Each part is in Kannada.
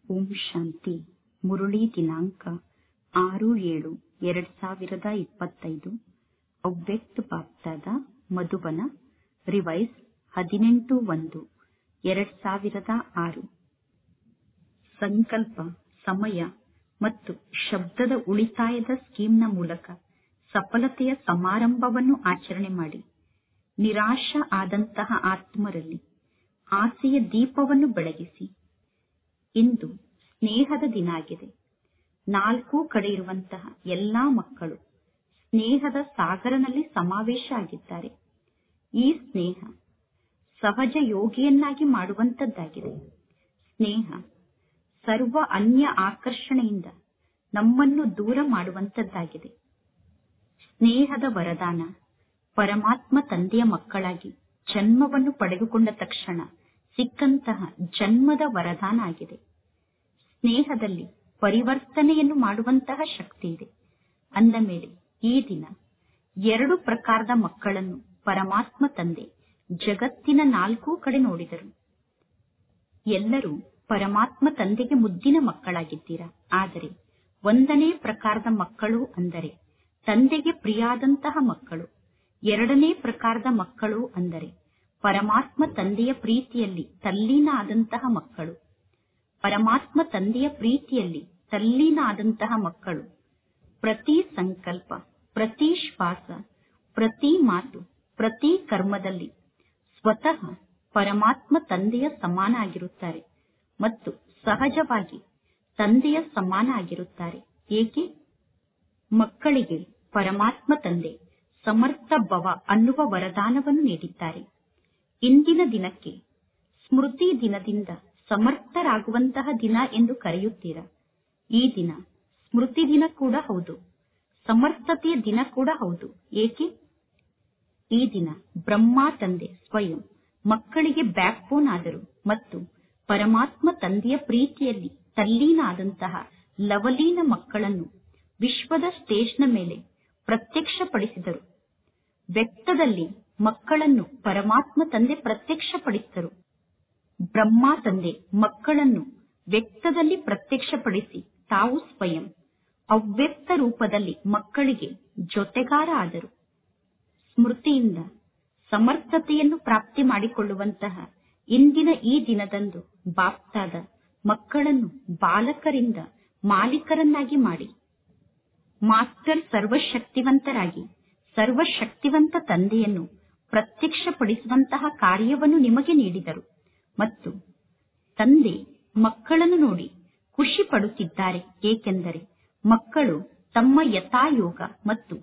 ಓಂ ಶಾಂತಿ ಮುರುಳಿ ದಿನಾಂಕ ಆರು ಏಳು ಎರಡ್ ಸಾವಿರದ ಇಪ್ಪತ್ತೈದು ಅವ್ಯಕ್ತ ಬಾಪ್ದಾದ ಮಧುಬನ ರಿವೈಸ್ ಹದಿನೆಂಟು ಒಂದು ಎರಡ್ ಸಾವಿರದ ಆರು ಸಂಕಲ್ಪ ಸಮಯ ಮತ್ತು ಶಬ್ದದ ಉಳಿತಾಯದ ಸ್ಕೀಮ್ನ ಮೂಲಕ ಸಫಲತೆಯ ಸಮಾರಂಭವನ್ನು ಆಚರಣೆ ಮಾಡಿ ನಿರಾಶ ಆದಂತಹ ಆತ್ಮರಲ್ಲಿ ಆಸೆಯ ದೀಪವನ್ನು ಬೆಳಗಿಸಿ ಇಂದು ಸ್ನೇಹದ ದಿನ ಆಗಿದೆ ನಾಲ್ಕೂ ಕಡೆ ಇರುವಂತಹ ಎಲ್ಲಾ ಮಕ್ಕಳು ಸ್ನೇಹದ ಸಾಗರನಲ್ಲಿ ಸಮಾವೇಶ ಆಗಿದ್ದಾರೆ ಈ ಸ್ನೇಹ ಸಹಜ ಯೋಗಿಯನ್ನಾಗಿ ಮಾಡುವಂತದ್ದಾಗಿದೆ ಸ್ನೇಹ ಸರ್ವ ಅನ್ಯ ಆಕರ್ಷಣೆಯಿಂದ ನಮ್ಮನ್ನು ದೂರ ಮಾಡುವಂತದ್ದಾಗಿದೆ ಸ್ನೇಹದ ವರದಾನ ಪರಮಾತ್ಮ ತಂದೆಯ ಮಕ್ಕಳಾಗಿ ಜನ್ಮವನ್ನು ಪಡೆದುಕೊಂಡ ತಕ್ಷಣ ಸಿಕ್ಕಂತಹ ಜನ್ಮದ ವರದಾನ ಆಗಿದೆ ಸ್ನೇಹದಲ್ಲಿ ಪರಿವರ್ತನೆಯನ್ನು ಮಾಡುವಂತಹ ಶಕ್ತಿ ಇದೆ ಅಂದ ಮೇಲೆ ಈ ದಿನ ಎರಡು ಪ್ರಕಾರದ ಮಕ್ಕಳನ್ನು ಪರಮಾತ್ಮ ತಂದೆ ಜಗತ್ತಿನ ನಾಲ್ಕೂ ಕಡೆ ನೋಡಿದರು ಎಲ್ಲರೂ ಪರಮಾತ್ಮ ತಂದೆಗೆ ಮುದ್ದಿನ ಮಕ್ಕಳಾಗಿದ್ದೀರಾ ಆದರೆ ಒಂದನೇ ಪ್ರಕಾರದ ಮಕ್ಕಳು ಅಂದರೆ ತಂದೆಗೆ ಪ್ರಿಯಾದಂತಹ ಮಕ್ಕಳು ಎರಡನೇ ಪ್ರಕಾರದ ಮಕ್ಕಳು ಅಂದರೆ ಪರಮಾತ್ಮ ತಂದೆಯ ಪ್ರೀತಿಯಲ್ಲಿ ತಲ್ಲೀನ ಆದಂತಹ ಮಕ್ಕಳು ಪರಮಾತ್ಮ ತಂದೆಯ ಪ್ರೀತಿಯಲ್ಲಿ ತಲ್ಲೀನ ಆದಂತಹ ಮಕ್ಕಳು ಪ್ರತಿ ಸಂಕಲ್ಪ ಪ್ರತಿ ಶ್ವಾಸ ಪ್ರತಿ ಮಾತು ಪ್ರತಿ ಕರ್ಮದಲ್ಲಿ ಸ್ವತಃ ಪರಮಾತ್ಮ ತಂದೆಯ ಸಮಾನ ಆಗಿರುತ್ತಾರೆ ಮತ್ತು ಸಹಜವಾಗಿ ತಂದೆಯ ಸಮಾನ ಆಗಿರುತ್ತಾರೆ ಏಕೆ ಮಕ್ಕಳಿಗೆ ಪರಮಾತ್ಮ ತಂದೆ ಸಮರ್ಥ ಭವ ಅನ್ನುವ ವರದಾನವನ್ನು ನೀಡಿದ್ದಾರೆ ಇಂದಿನ ದಿನಕ್ಕೆ ಸ್ಮೃತಿ ದಿನದಿಂದ ಸಮರ್ಥರಾಗುವಂತಹ ದಿನ ಎಂದು ಕರೆಯುತ್ತೀರಾ ಈ ದಿನ ಸ್ಮೃತಿ ದಿನ ಕೂಡ ಹೌದು ಸಮರ್ಥತೆಯ ದಿನ ಕೂಡ ಹೌದು ಏಕೆ ಈ ದಿನ ಬ್ರಹ್ಮ ತಂದೆ ಸ್ವಯಂ ಮಕ್ಕಳಿಗೆ ಬ್ಯಾಕ್ ಬೋನ್ ಆದರು ಮತ್ತು ಪರಮಾತ್ಮ ತಂದೆಯ ಪ್ರೀತಿಯಲ್ಲಿ ತಲ್ಲೀನ ಆದಂತಹ ಲವಲೀನ ಮಕ್ಕಳನ್ನು ವಿಶ್ವದ ಸ್ಟೇಜ್ನ ಮೇಲೆ ಪ್ರತ್ಯಕ್ಷಪಡಿಸಿದರು ವ್ಯಕ್ತದಲ್ಲಿ ಮಕ್ಕಳನ್ನು ಪರಮಾತ್ಮ ತಂದೆ ಪ್ರತ್ಯಕ್ಷಪಡಿಸಿದರು ಬ್ರಹ್ಮ ತಂದೆ ಮಕ್ಕಳನ್ನು ವ್ಯಕ್ತದಲ್ಲಿ ಪ್ರತ್ಯಕ್ಷಪಡಿಸಿ ತಾವು ಸ್ವಯಂ ಅವ್ಯಕ್ತ ರೂಪದಲ್ಲಿ ಮಕ್ಕಳಿಗೆ ಜೊತೆಗಾರ ಆದರು ಸ್ಮೃತಿಯಿಂದ ಸಮರ್ಥತೆಯನ್ನು ಪ್ರಾಪ್ತಿ ಮಾಡಿಕೊಳ್ಳುವಂತಹ ಇಂದಿನ ಈ ದಿನದಂದು ಬಾಪ್ತಾದ ಮಕ್ಕಳನ್ನು ಬಾಲಕರಿಂದ ಮಾಲೀಕರನ್ನಾಗಿ ಮಾಡಿ ಮಾಸ್ಟರ್ ಸರ್ವಶಕ್ತಿವಂತರಾಗಿ ಸರ್ವಶಕ್ತಿವಂತ ತಂದೆಯನ್ನು ಪ್ರತ್ಯಕ್ಷಪಡಿಸುವಂತಹ ಕಾರ್ಯವನ್ನು ನಿಮಗೆ ನೀಡಿದರು ಮತ್ತು ತಂದೆ ಮಕ್ಕಳನ್ನು ನೋಡಿ ಖುಷಿ ಪಡುತ್ತಿದ್ದಾರೆ ಏಕೆಂದರೆ ಮಕ್ಕಳು ತಮ್ಮ ಯಥಾಯೋಗ ಮತ್ತು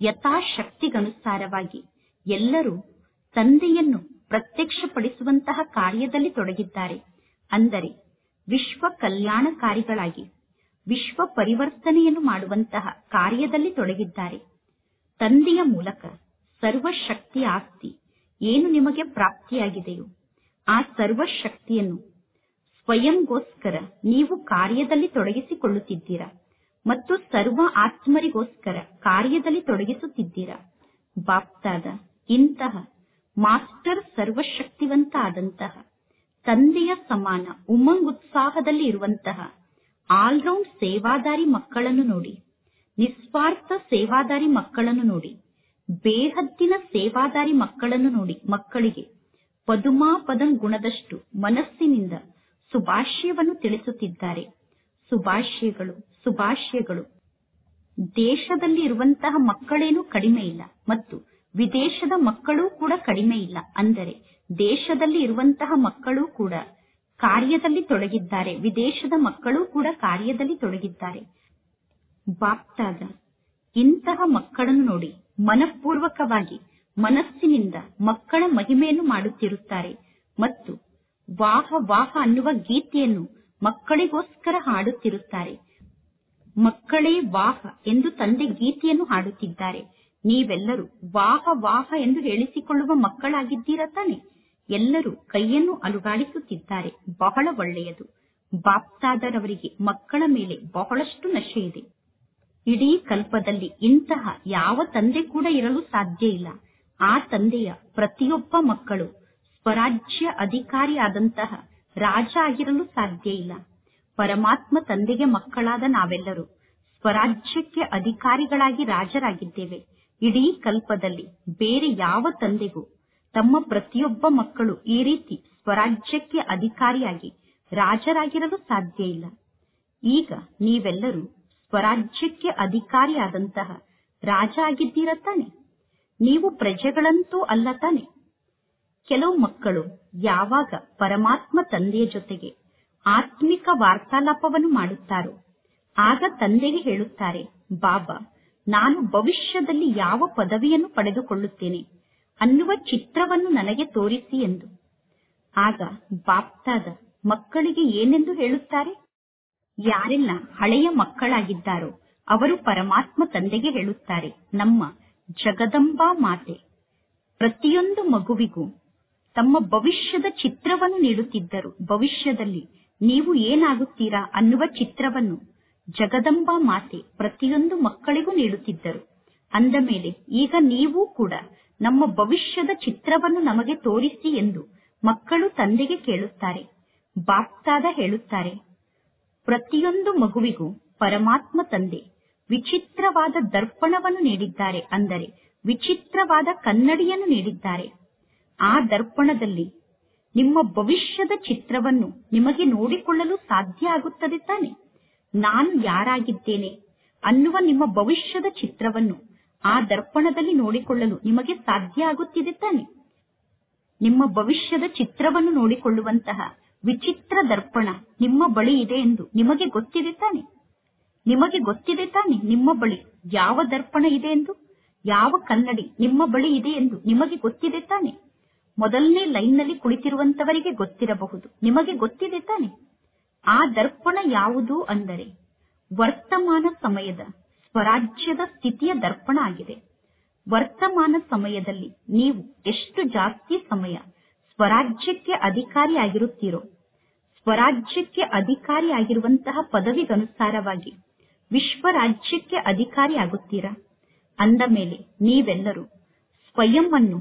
ಯಥಾಶಕ್ತಿಗನುಸಾರವಾಗಿ ಎಲ್ಲರೂ ತಂದೆಯನ್ನು ಪ್ರತ್ಯಕ್ಷಪಡಿಸುವಂತಹ ಕಾರ್ಯದಲ್ಲಿ ತೊಡಗಿದ್ದಾರೆ ಅಂದರೆ ವಿಶ್ವ ಕಲ್ಯಾಣಕಾರಿಗಳಾಗಿ ವಿಶ್ವ ಪರಿವರ್ತನೆಯನ್ನು ಮಾಡುವಂತಹ ಕಾರ್ಯದಲ್ಲಿ ತೊಡಗಿದ್ದಾರೆ ತಂದೆಯ ಮೂಲಕ ಸರ್ವಶಕ್ತಿ ಆಸ್ತಿ ಏನು ನಿಮಗೆ ಪ್ರಾಪ್ತಿಯಾಗಿದೆಯೋ ಆ ಸರ್ವಶಕ್ತಿಯನ್ನು ಸ್ವಯಂಗೋಸ್ಕರ ನೀವು ಕಾರ್ಯದಲ್ಲಿ ತೊಡಗಿಸಿಕೊಳ್ಳುತ್ತಿದ್ದೀರಾ ಮತ್ತು ಸರ್ವ ಆತ್ಮರಿಗೋಸ್ಕರ ಕಾರ್ಯದಲ್ಲಿ ತೊಡಗಿಸುತ್ತಿದ್ದೀರಾ ಬಾಪ್ತಾದ ಇಂತಹ ಮಾಸ್ಟರ್ ಸರ್ವಶಕ್ತಿವಂತ ಆದಂತಹ ತಂದೆಯ ಸಮಾನ ಉಮಂಗ್ ಉತ್ಸಾಹದಲ್ಲಿ ಇರುವಂತಹ ಆಲ್ರೌಂಡ್ ಸೇವಾದಾರಿ ಮಕ್ಕಳನ್ನು ನೋಡಿ ನಿಸ್ವಾರ್ಥ ಸೇವಾದಾರಿ ಮಕ್ಕಳನ್ನು ನೋಡಿ ಬೇಹದ್ದಿನ ಸೇವಾದಾರಿ ಮಕ್ಕಳನ್ನು ನೋಡಿ ಮಕ್ಕಳಿಗೆ ಪದುಮಾಪದಂ ಗುಣದಷ್ಟು ಮನಸ್ಸಿನಿಂದ ಸುಭಾಷ್ಯವನ್ನು ತಿಳಿಸುತ್ತಿದ್ದಾರೆ ಸುಭಾಷ್ಯಗಳು ಸುಭಾಷ್ಯಗಳು ದೇಶದಲ್ಲಿ ಇರುವಂತಹ ಮಕ್ಕಳೇನು ಕಡಿಮೆ ಇಲ್ಲ ಮತ್ತು ವಿದೇಶದ ಮಕ್ಕಳೂ ಕೂಡ ಕಡಿಮೆ ಇಲ್ಲ ಅಂದರೆ ದೇಶದಲ್ಲಿ ಇರುವಂತಹ ಮಕ್ಕಳೂ ಕೂಡ ಕಾರ್ಯದಲ್ಲಿ ತೊಡಗಿದ್ದಾರೆ ವಿದೇಶದ ಮಕ್ಕಳೂ ಕೂಡ ಕಾರ್ಯದಲ್ಲಿ ತೊಡಗಿದ್ದಾರೆ ಬಾಪ್ತಾದ ಇಂತಹ ಮಕ್ಕಳನ್ನು ನೋಡಿ ಮನಪೂರ್ವಕವಾಗಿ ಮನಸ್ಸಿನಿಂದ ಮಕ್ಕಳ ಮಹಿಮೆಯನ್ನು ಮಾಡುತ್ತಿರುತ್ತಾರೆ ಮತ್ತು ವಾಹ ವಾಹ ಅನ್ನುವ ಗೀತೆಯನ್ನು ಮಕ್ಕಳಿಗೋಸ್ಕರ ಹಾಡುತ್ತಿರುತ್ತಾರೆ ಮಕ್ಕಳೇ ವಾಹ ಎಂದು ತಂದೆ ಗೀತೆಯನ್ನು ಹಾಡುತ್ತಿದ್ದಾರೆ ನೀವೆಲ್ಲರೂ ವಾಹ ವಾಹ ಎಂದು ಹೇಳಿಸಿಕೊಳ್ಳುವ ಮಕ್ಕಳಾಗಿದ್ದೀರಾ ತಾನೆ ಎಲ್ಲರೂ ಕೈಯನ್ನು ಅಲುಗಾಡಿಸುತ್ತಿದ್ದಾರೆ ಬಹಳ ಒಳ್ಳೆಯದು ಬಾಪ್ತಾದರವರಿಗೆ ಮಕ್ಕಳ ಮೇಲೆ ಬಹಳಷ್ಟು ನಶೆ ಇದೆ ಇಡೀ ಕಲ್ಪದಲ್ಲಿ ಇಂತಹ ಯಾವ ತಂದೆ ಕೂಡ ಇರಲು ಸಾಧ್ಯ ಇಲ್ಲ ಆ ತಂದೆಯ ಪ್ರತಿಯೊಬ್ಬ ಮಕ್ಕಳು ಸ್ವರಾಜ್ಯ ಅಧಿಕಾರಿಯಾದಂತಹ ರಾಜ ಆಗಿರಲು ಸಾಧ್ಯ ಇಲ್ಲ ಪರಮಾತ್ಮ ತಂದೆಗೆ ಮಕ್ಕಳಾದ ನಾವೆಲ್ಲರೂ ಸ್ವರಾಜ್ಯಕ್ಕೆ ಅಧಿಕಾರಿಗಳಾಗಿ ರಾಜರಾಗಿದ್ದೇವೆ ಇಡೀ ಕಲ್ಪದಲ್ಲಿ ಬೇರೆ ಯಾವ ತಂದೆಗೂ ತಮ್ಮ ಪ್ರತಿಯೊಬ್ಬ ಮಕ್ಕಳು ಈ ರೀತಿ ಸ್ವರಾಜ್ಯಕ್ಕೆ ಅಧಿಕಾರಿಯಾಗಿ ರಾಜರಾಗಿರಲು ಸಾಧ್ಯ ಇಲ್ಲ ಈಗ ನೀವೆಲ್ಲರೂ ಸ್ವರಾಜ್ಯಕ್ಕೆ ಅಧಿಕಾರಿಯಾದಂತಹ ರಾಜ ಆಗಿದ್ದೀರ ತಾನೆ ನೀವು ಪ್ರಜೆಗಳಂತೂ ಅಲ್ಲ ತಾನೆ ಕೆಲವು ಮಕ್ಕಳು ಯಾವಾಗ ಪರಮಾತ್ಮ ತಂದೆಯ ಜೊತೆಗೆ ಆತ್ಮಿಕ ವಾರ್ತಾಲಾಪವನ್ನು ಮಾಡುತ್ತಾರೋ ಆಗ ತಂದೆಗೆ ಹೇಳುತ್ತಾರೆ ಬಾಬಾ ನಾನು ಭವಿಷ್ಯದಲ್ಲಿ ಯಾವ ಪದವಿಯನ್ನು ಪಡೆದುಕೊಳ್ಳುತ್ತೇನೆ ಅನ್ನುವ ಚಿತ್ರವನ್ನು ನನಗೆ ತೋರಿಸಿ ಎಂದು ಆಗ ಬಾಪ್ತಾದ ಮಕ್ಕಳಿಗೆ ಏನೆಂದು ಹೇಳುತ್ತಾರೆ ಯಾರೆಲ್ಲ ಹಳೆಯ ಮಕ್ಕಳಾಗಿದ್ದಾರೋ ಅವರು ಪರಮಾತ್ಮ ತಂದೆಗೆ ಹೇಳುತ್ತಾರೆ ನಮ್ಮ ಜಗದಂಬಾ ಮಾತೆ ಪ್ರತಿಯೊಂದು ಮಗುವಿಗೂ ತಮ್ಮ ಭವಿಷ್ಯದ ಚಿತ್ರವನ್ನು ನೀಡುತ್ತಿದ್ದರು ಭವಿಷ್ಯದಲ್ಲಿ ನೀವು ಏನಾಗುತ್ತೀರಾ ಅನ್ನುವ ಚಿತ್ರವನ್ನು ಜಗದಂಬಾ ಮಾತೆ ಪ್ರತಿಯೊಂದು ಮಕ್ಕಳಿಗೂ ನೀಡುತ್ತಿದ್ದರು ಅಂದ ಮೇಲೆ ಈಗ ನೀವು ಕೂಡ ನಮ್ಮ ಭವಿಷ್ಯದ ಚಿತ್ರವನ್ನು ನಮಗೆ ತೋರಿಸಿ ಎಂದು ಮಕ್ಕಳು ತಂದೆಗೆ ಕೇಳುತ್ತಾರೆ ಬಾಪ್ತಾದ ಹೇಳುತ್ತಾರೆ ಪ್ರತಿಯೊಂದು ಮಗುವಿಗೂ ಪರಮಾತ್ಮ ತಂದೆ ವಿಚಿತ್ರವಾದ ದರ್ಪಣವನ್ನು ನೀಡಿದ್ದಾರೆ ಅಂದರೆ ವಿಚಿತ್ರವಾದ ಕನ್ನಡಿಯನ್ನು ನೀಡಿದ್ದಾರೆ ಆ ದರ್ಪಣದಲ್ಲಿ ನಿಮ್ಮ ಭವಿಷ್ಯದ ಚಿತ್ರವನ್ನು ನಿಮಗೆ ನೋಡಿಕೊಳ್ಳಲು ಸಾಧ್ಯ ಆಗುತ್ತದೆ ತಾನೆ ನಾನು ಯಾರಾಗಿದ್ದೇನೆ ಅನ್ನುವ ನಿಮ್ಮ ಭವಿಷ್ಯದ ಚಿತ್ರವನ್ನು ಆ ದರ್ಪಣದಲ್ಲಿ ನೋಡಿಕೊಳ್ಳಲು ನಿಮಗೆ ಸಾಧ್ಯ ಆಗುತ್ತಿದೆ ತಾನೆ ನಿಮ್ಮ ಭವಿಷ್ಯದ ಚಿತ್ರವನ್ನು ನೋಡಿಕೊಳ್ಳುವಂತಹ ವಿಚಿತ್ರ ದರ್ಪಣ ನಿಮ್ಮ ಬಳಿ ಇದೆ ಎಂದು ನಿಮಗೆ ಗೊತ್ತಿದೆ ತಾನೆ ನಿಮಗೆ ಗೊತ್ತಿದೆ ತಾನೆ ನಿಮ್ಮ ಬಳಿ ಯಾವ ದರ್ಪಣ ಇದೆ ಎಂದು ಯಾವ ಕನ್ನಡಿ ನಿಮ್ಮ ಬಳಿ ಇದೆ ಎಂದು ನಿಮಗೆ ಗೊತ್ತಿದೆ ತಾನೆ ಮೊದಲನೇ ಲೈನ್ನಲ್ಲಿ ಕುಳಿತಿರುವಂತವರಿಗೆ ಗೊತ್ತಿರಬಹುದು ನಿಮಗೆ ಗೊತ್ತಿದೆ ತಾನೆ ಆ ದರ್ಪಣ ಯಾವುದು ಅಂದರೆ ವರ್ತಮಾನ ಸಮಯದ ಸ್ವರಾಜ್ಯದ ಸ್ಥಿತಿಯ ದರ್ಪಣ ಆಗಿದೆ ವರ್ತಮಾನ ಸಮಯದಲ್ಲಿ ನೀವು ಎಷ್ಟು ಜಾಸ್ತಿ ಸಮಯ ಸ್ವರಾಜ್ಯಕ್ಕೆ ಅಧಿಕಾರಿಯಾಗಿರುತ್ತೀರೋ ಸ್ವರಾಜ್ಯಕ್ಕೆ ಅಧಿಕಾರಿಯಾಗಿರುವಂತಹ ಪದವಿಗನುಸಾರವಾಗಿ ವಿಶ್ವರಾಜ್ಯಕ್ಕೆ ಅಧಿಕಾರಿಯಾಗುತ್ತೀರಾ ಅಂದ ಮೇಲೆ ನೀವೆಲ್ಲರೂ ಸ್ವಯಂ ಅನ್ನು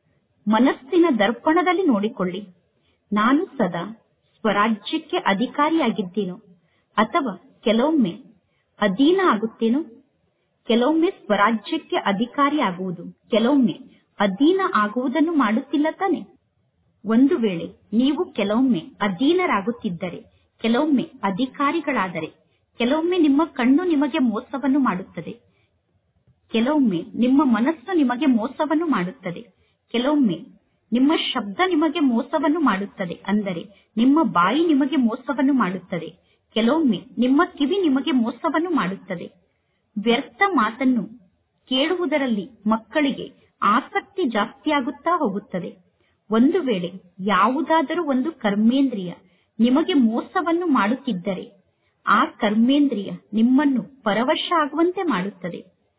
ಮನಸ್ಸಿನ ದರ್ಪಣದಲ್ಲಿ ನೋಡಿಕೊಳ್ಳಿ ನಾನು ಸದಾ ಸ್ವರಾಜ್ಯಕ್ಕೆ ಅಧಿಕಾರಿಯಾಗಿದ್ದೇನೋ ಅಥವಾ ಕೆಲವೊಮ್ಮೆ ಅಧೀನ ಆಗುತ್ತೇನೋ ಕೆಲವೊಮ್ಮೆ ಸ್ವರಾಜ್ಯಕ್ಕೆ ಅಧಿಕಾರಿ ಆಗುವುದು ಕೆಲವೊಮ್ಮೆ ಅಧೀನ ಆಗುವುದನ್ನು ಮಾಡುತ್ತಿಲ್ಲ ತಾನೆ ಒಂದು ವೇಳೆ ನೀವು ಕೆಲವೊಮ್ಮೆ ಅಧೀನರಾಗುತ್ತಿದ್ದರೆ ಕೆಲವೊಮ್ಮೆ ಅಧಿಕಾರಿಗಳಾದರೆ ಕೆಲವೊಮ್ಮೆ ನಿಮ್ಮ ಕಣ್ಣು ನಿಮಗೆ ಮೋಸವನ್ನು ಮಾಡುತ್ತದೆ ಕೆಲವೊಮ್ಮೆ ನಿಮ್ಮ ಮನಸ್ಸು ನಿಮಗೆ ಮೋಸವನ್ನು ಮಾಡುತ್ತದೆ ಕೆಲವೊಮ್ಮೆ ನಿಮ್ಮ ಶಬ್ದ ನಿಮಗೆ ಮೋಸವನ್ನು ಮಾಡುತ್ತದೆ ಅಂದರೆ ನಿಮ್ಮ ಬಾಯಿ ನಿಮಗೆ ಮೋಸವನ್ನು ಮಾಡುತ್ತದೆ ಕೆಲವೊಮ್ಮೆ ನಿಮ್ಮ ಕಿವಿ ನಿಮಗೆ ಮೋಸವನ್ನು ಮಾಡುತ್ತದೆ ವ್ಯರ್ಥ ಮಾತನ್ನು ಕೇಳುವುದರಲ್ಲಿ ಮಕ್ಕಳಿಗೆ ಆಸಕ್ತಿ ಜಾಸ್ತಿಯಾಗುತ್ತಾ ಹೋಗುತ್ತದೆ ಒಂದು ವೇಳೆ ಯಾವುದಾದರೂ ಒಂದು ಕರ್ಮೇಂದ್ರಿಯ ನಿಮಗೆ ಮೋಸವನ್ನು ಮಾಡುತ್ತಿದ್ದರೆ ಆ ಕರ್ಮೇಂದ್ರಿಯ ನಿಮ್ಮನ್ನು ಪರವಶ ಆಗುವಂತೆ ಮಾಡುತ್ತದೆ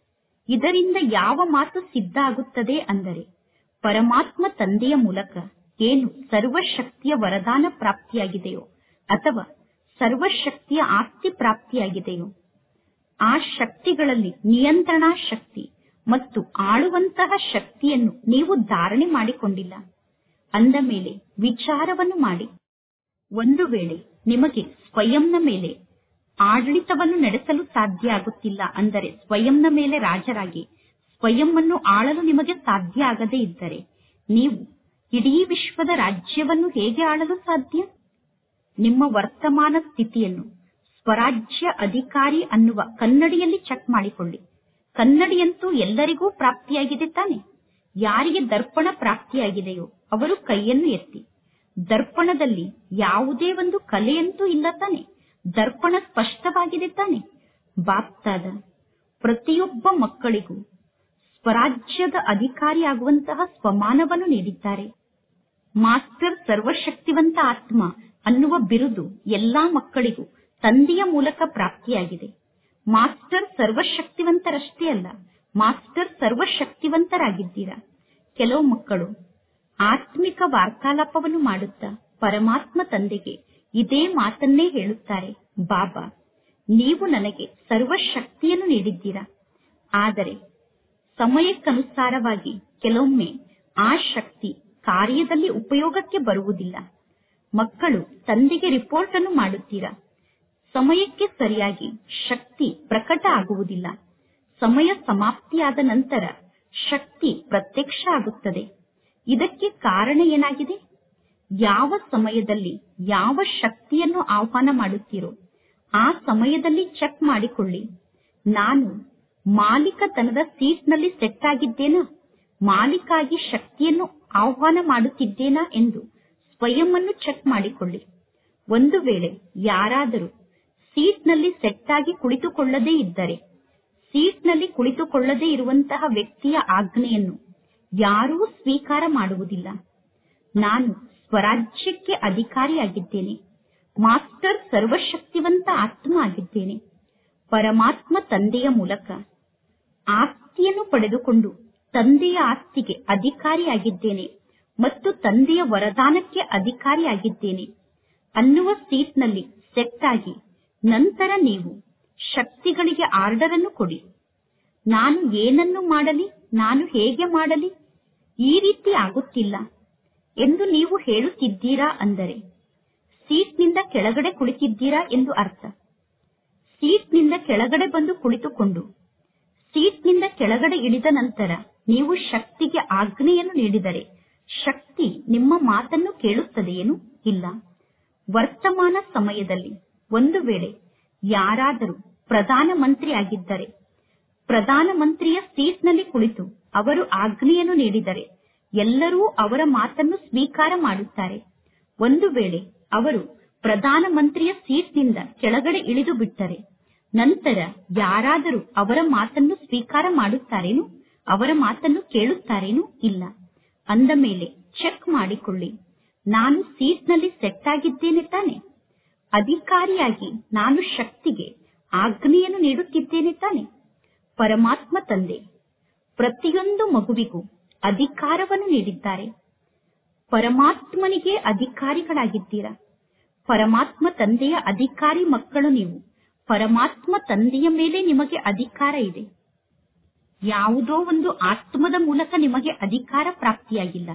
ಇದರಿಂದ ಯಾವ ಮಾತು ಸಿದ್ಧ ಆಗುತ್ತದೆ ಅಂದರೆ ಪರಮಾತ್ಮ ತಂದೆಯ ಮೂಲಕ ಏನು ಸರ್ವಶಕ್ತಿಯ ವರದಾನ ಪ್ರಾಪ್ತಿಯಾಗಿದೆಯೋ ಅಥವಾ ಸರ್ವಶಕ್ತಿಯ ಆಸ್ತಿ ಪ್ರಾಪ್ತಿಯಾಗಿದೆಯೋ ಆ ಶಕ್ತಿಗಳಲ್ಲಿ ನಿಯಂತ್ರಣಾ ಶಕ್ತಿ ಮತ್ತು ಆಳುವಂತಹ ಶಕ್ತಿಯನ್ನು ನೀವು ಧಾರಣೆ ಮಾಡಿಕೊಂಡಿಲ್ಲ ಅಂದ ಮೇಲೆ ವಿಚಾರವನ್ನು ಮಾಡಿ ಒಂದು ವೇಳೆ ನಿಮಗೆ ಸ್ವಯಂನ ಮೇಲೆ ಆಡಳಿತವನ್ನು ನಡೆಸಲು ಸಾಧ್ಯ ಆಗುತ್ತಿಲ್ಲ ಅಂದರೆ ಸ್ವಯಂನ ಮೇಲೆ ರಾಜರಾಗಿ ಸ್ವಯಂವನ್ನು ಆಳಲು ನಿಮಗೆ ಸಾಧ್ಯ ಆಗದೇ ಇದ್ದರೆ ನೀವು ಇಡೀ ವಿಶ್ವದ ರಾಜ್ಯವನ್ನು ಹೇಗೆ ಆಳಲು ಸಾಧ್ಯ ನಿಮ್ಮ ವರ್ತಮಾನ ಸ್ಥಿತಿಯನ್ನು ಸ್ವರಾಜ್ಯ ಅಧಿಕಾರಿ ಅನ್ನುವ ಕನ್ನಡಿಯಲ್ಲಿ ಚೆಕ್ ಮಾಡಿಕೊಳ್ಳಿ ಕನ್ನಡಿಯಂತೂ ಎಲ್ಲರಿಗೂ ಪ್ರಾಪ್ತಿಯಾಗಿದೆ ತಾನೆ ಯಾರಿಗೆ ದರ್ಪಣ ಪ್ರಾಪ್ತಿಯಾಗಿದೆಯೋ ಅವರು ಕೈಯನ್ನು ಎತ್ತಿ ದರ್ಪಣದಲ್ಲಿ ಯಾವುದೇ ಒಂದು ಕಲೆಯಂತೂ ಇಲ್ಲ ತಾನೆ ದರ್ಪಣ ಸ್ಪಷ್ಟವಾಗಿದೆ ತಾನೆ ಬಾಪ್ತಾದ ಪ್ರತಿಯೊಬ್ಬ ಮಕ್ಕಳಿಗೂ ಸ್ವರಾಜ್ಯದ ಅಧಿಕಾರಿಯಾಗುವಂತಹ ಸ್ವಮಾನವನ್ನು ನೀಡಿದ್ದಾರೆ ಮಾಸ್ಟರ್ ಸರ್ವಶಕ್ತಿವಂತ ಆತ್ಮ ಅನ್ನುವ ಬಿರುದು ಎಲ್ಲಾ ಮಕ್ಕಳಿಗೂ ತಂದೆಯ ಮೂಲಕ ಪ್ರಾಪ್ತಿಯಾಗಿದೆ ಮಾಸ್ಟರ್ ಸರ್ವಶಕ್ತಿವಂತರಷ್ಟೇ ಅಲ್ಲ ಮಾಸ್ಟರ್ ಸರ್ವಶಕ್ತಿವಂತರಾಗಿದ್ದೀರಾ ಕೆಲವು ಮಕ್ಕಳು ಆತ್ಮಿಕ ವಾರ್ತಾಲಾಪವನ್ನು ಮಾಡುತ್ತಾ ಪರಮಾತ್ಮ ತಂದೆಗೆ ಇದೇ ಮಾತನ್ನೇ ಹೇಳುತ್ತಾರೆ ಬಾಬಾ ನೀವು ನನಗೆ ಸರ್ವಶಕ್ತಿಯನ್ನು ನೀಡಿದ್ದೀರಾ ಆದರೆ ಸಮಯಕ್ಕನುಸಾರವಾಗಿ ಕೆಲವೊಮ್ಮೆ ಆ ಶಕ್ತಿ ಕಾರ್ಯದಲ್ಲಿ ಉಪಯೋಗಕ್ಕೆ ಬರುವುದಿಲ್ಲ ಮಕ್ಕಳು ತಂದೆಗೆ ರಿಪೋರ್ಟ್ ಅನ್ನು ಮಾಡುತ್ತೀರಾ ಸಮಯಕ್ಕೆ ಸರಿಯಾಗಿ ಶಕ್ತಿ ಪ್ರಕಟ ಆಗುವುದಿಲ್ಲ ಸಮಯ ಸಮಾಪ್ತಿಯಾದ ನಂತರ ಶಕ್ತಿ ಪ್ರತ್ಯಕ್ಷ ಆಗುತ್ತದೆ ಇದಕ್ಕೆ ಕಾರಣ ಏನಾಗಿದೆ ಯಾವ ಸಮಯದಲ್ಲಿ ಯಾವ ಶಕ್ತಿಯನ್ನು ಆಹ್ವಾನ ಮಾಡುತ್ತೀರೋ ಆ ಸಮಯದಲ್ಲಿ ಚೆಕ್ ಮಾಡಿಕೊಳ್ಳಿ ನಾನು ಮಾಲೀಕತನದ ಸೀಟ್ನಲ್ಲಿ ಸೆಟ್ ಆಗಿದ್ದೇನಾ ಮಾಲೀಕಾಗಿ ಶಕ್ತಿಯನ್ನು ಆಹ್ವಾನ ಮಾಡುತ್ತಿದ್ದೇನಾ ಎಂದು ಸ್ವಯಂವನ್ನು ಚೆಕ್ ಮಾಡಿಕೊಳ್ಳಿ ಒಂದು ವೇಳೆ ಯಾರಾದರೂ ಸೀಟ್ನಲ್ಲಿ ಸೆಟ್ ಆಗಿ ಕುಳಿತುಕೊಳ್ಳದೇ ಇದ್ದರೆ ಸೀಟ್ನಲ್ಲಿ ಕುಳಿತುಕೊಳ್ಳದೇ ಇರುವಂತಹ ವ್ಯಕ್ತಿಯ ಆಜ್ಞೆಯನ್ನು ಯಾರೂ ಸ್ವೀಕಾರ ಮಾಡುವುದಿಲ್ಲ ನಾನು ಸ್ವರಾಜ್ಯಕ್ಕೆ ಅಧಿಕಾರಿಯಾಗಿದ್ದೇನೆ ಮಾಸ್ಟರ್ ಸರ್ವಶಕ್ತಿವಂತ ಆತ್ಮ ಆಗಿದ್ದೇನೆ ಪರಮಾತ್ಮ ತಂದೆಯ ಮೂಲಕ ಆಸ್ತಿಯನ್ನು ಪಡೆದುಕೊಂಡು ತಂದೆಯ ಆಸ್ತಿಗೆ ಅಧಿಕಾರಿಯಾಗಿದ್ದೇನೆ ಮತ್ತು ತಂದೆಯ ವರದಾನಕ್ಕೆ ಅಧಿಕಾರಿಯಾಗಿದ್ದೇನೆ ಅನ್ನುವ ಸೀಟ್ನಲ್ಲಿ ಸೆಟ್ ಆಗಿ ನಂತರ ನೀವು ಶಕ್ತಿಗಳಿಗೆ ಆರ್ಡರ್ ಅನ್ನು ಕೊಡಿ ನಾನು ಏನನ್ನು ಮಾಡಲಿ ನಾನು ಹೇಗೆ ಮಾಡಲಿ ಈ ರೀತಿ ಆಗುತ್ತಿಲ್ಲ ಎಂದು ನೀವು ಹೇಳುತ್ತಿದ್ದೀರಾ ಅಂದರೆ ಸೀಟ್ನಿಂದ ಕೆಳಗಡೆ ಕುಳಿತಿದ್ದೀರಾ ಎಂದು ಅರ್ಥ ಸೀಟ್ನಿಂದ ಕೆಳಗಡೆ ಬಂದು ಕುಳಿತುಕೊಂಡು ಸೀಟ್ನಿಂದ ಕೆಳಗಡೆ ಇಳಿದ ನಂತರ ನೀವು ಶಕ್ತಿಗೆ ಆಜ್ಞೆಯನ್ನು ನೀಡಿದರೆ ಶಕ್ತಿ ನಿಮ್ಮ ಮಾತನ್ನು ಕೇಳುತ್ತದೆಯೇನು ಇಲ್ಲ ವರ್ತಮಾನ ಸಮಯದಲ್ಲಿ ಒಂದು ವೇಳೆ ಯಾರಾದರೂ ಪ್ರಧಾನಮಂತ್ರಿ ಆಗಿದ್ದರೆ ಪ್ರಧಾನಮಂತ್ರಿಯ ಸೀಟ್ನಲ್ಲಿ ಕುಳಿತು ಅವರು ಆಜ್ಞೆಯನ್ನು ನೀಡಿದರೆ ಎಲ್ಲರೂ ಅವರ ಮಾತನ್ನು ಸ್ವೀಕಾರ ಮಾಡುತ್ತಾರೆ ಒಂದು ವೇಳೆ ಅವರು ಪ್ರಧಾನಮಂತ್ರಿಯ ಸೀಟ್ನಿಂದ ಕೆಳಗಡೆ ಇಳಿದು ಬಿಟ್ಟರೆ ನಂತರ ಯಾರಾದರೂ ಅವರ ಮಾತನ್ನು ಸ್ವೀಕಾರ ಮಾಡುತ್ತಾರೇನು ಅವರ ಮಾತನ್ನು ಕೇಳುತ್ತಾರೇನು ಇಲ್ಲ ಅಂದ ಮೇಲೆ ಚೆಕ್ ಮಾಡಿಕೊಳ್ಳಿ ನಾನು ಸೀಟ್ನಲ್ಲಿ ಸೆಟ್ ಆಗಿದ್ದೇನೆ ತಾನೆ ಅಧಿಕಾರಿಯಾಗಿ ನಾನು ಶಕ್ತಿಗೆ ಆಜ್ಞೆಯನ್ನು ನೀಡುತ್ತಿದ್ದೇನೆ ತಾನೆ ಪರಮಾತ್ಮ ತಂದೆ ಪ್ರತಿಯೊಂದು ಮಗುವಿಗೂ ಅಧಿಕಾರವನ್ನು ನೀಡಿದ್ದಾರೆ ಪರಮಾತ್ಮನಿಗೆ ಅಧಿಕಾರಿಗಳಾಗಿದ್ದೀರಾ ಪರಮಾತ್ಮ ತಂದೆಯ ಅಧಿಕಾರಿ ಮಕ್ಕಳು ನೀವು ಪರಮಾತ್ಮ ತಂದೆಯ ಮೇಲೆ ನಿಮಗೆ ಅಧಿಕಾರ ಇದೆ ಯಾವುದೋ ಒಂದು ಆತ್ಮದ ಮೂಲಕ ನಿಮಗೆ ಅಧಿಕಾರ ಪ್ರಾಪ್ತಿಯಾಗಿಲ್ಲ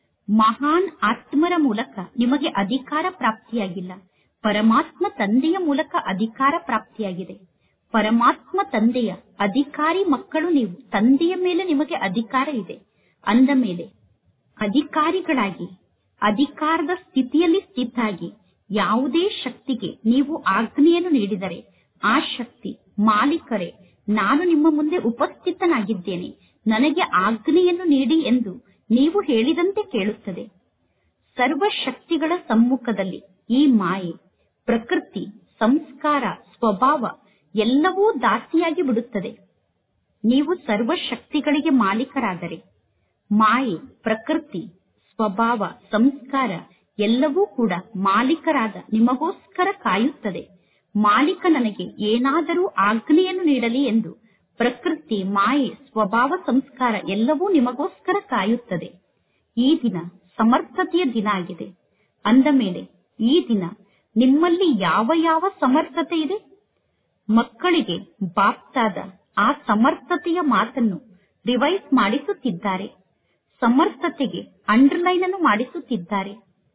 ಮಹಾನ್ ಆತ್ಮರ ಮೂಲಕ ನಿಮಗೆ ಅಧಿಕಾರ ಪ್ರಾಪ್ತಿಯಾಗಿಲ್ಲ ಪರಮಾತ್ಮ ತಂದೆಯ ಮೂಲಕ ಅಧಿಕಾರ ಪ್ರಾಪ್ತಿಯಾಗಿದೆ ಪರಮಾತ್ಮ ತಂದೆಯ ಅಧಿಕಾರಿ ಮಕ್ಕಳು ನೀವು ತಂದೆಯ ಮೇಲೆ ನಿಮಗೆ ಅಧಿಕಾರ ಇದೆ ಅಂದ ಮೇಲೆ ಅಧಿಕಾರಿಗಳಾಗಿ ಅಧಿಕಾರದ ಸ್ಥಿತಿಯಲ್ಲಿ ಸ್ಥಿತಾಗಿ ಯಾವುದೇ ಶಕ್ತಿಗೆ ನೀವು ಆಜ್ಞೆಯನ್ನು ನೀಡಿದರೆ ಆ ಶಕ್ತಿ ಮಾಲೀಕರೇ ನಾನು ನಿಮ್ಮ ಮುಂದೆ ಉಪಸ್ಥಿತನಾಗಿದ್ದೇನೆ ನನಗೆ ಆಜ್ಞೆಯನ್ನು ನೀಡಿ ಎಂದು ನೀವು ಹೇಳಿದಂತೆ ಕೇಳುತ್ತದೆ ಸರ್ವ ಶಕ್ತಿಗಳ ಸಮ್ಮುಖದಲ್ಲಿ ಈ ಮಾಯೆ ಪ್ರಕೃತಿ ಸಂಸ್ಕಾರ ಸ್ವಭಾವ ಎಲ್ಲವೂ ದಾಸಿಯಾಗಿ ಬಿಡುತ್ತದೆ ನೀವು ಸರ್ವ ಶಕ್ತಿಗಳಿಗೆ ಮಾಲೀಕರಾದರೆ ಮಾಯೆ ಪ್ರಕೃತಿ ಸ್ವಭಾವ ಸಂಸ್ಕಾರ ಎಲ್ಲವೂ ಕೂಡ ಮಾಲೀಕರಾದ ನಿಮಗೋಸ್ಕರ ಕಾಯುತ್ತದೆ ಮಾಲೀಕ ನನಗೆ ಏನಾದರೂ ಆಜ್ಞೆಯನ್ನು ನೀಡಲಿ ಎಂದು ಪ್ರಕೃತಿ ಮಾಯೆ ಸ್ವಭಾವ ಸಂಸ್ಕಾರ ಎಲ್ಲವೂ ನಿಮಗೋಸ್ಕರ ಕಾಯುತ್ತದೆ ಈ ದಿನ ಸಮರ್ಥತೆಯ ದಿನ ಆಗಿದೆ ಅಂದ ಮೇಲೆ ಈ ದಿನ ನಿಮ್ಮಲ್ಲಿ ಯಾವ ಯಾವ ಸಮರ್ಥತೆ ಇದೆ ಮಕ್ಕಳಿಗೆ ಬಾಪ್ತಾದ ಆ ಸಮರ್ಥತೆಯ ಮಾತನ್ನು ರಿವೈಸ್ ಮಾಡಿಸುತ್ತಿದ್ದಾರೆ ಸಮರ್ಥತೆಗೆ ಅಂಡರ್ಲೈನ್ ಅನ್ನು ಮಾಡಿಸುತ್ತಿದ್ದಾರೆ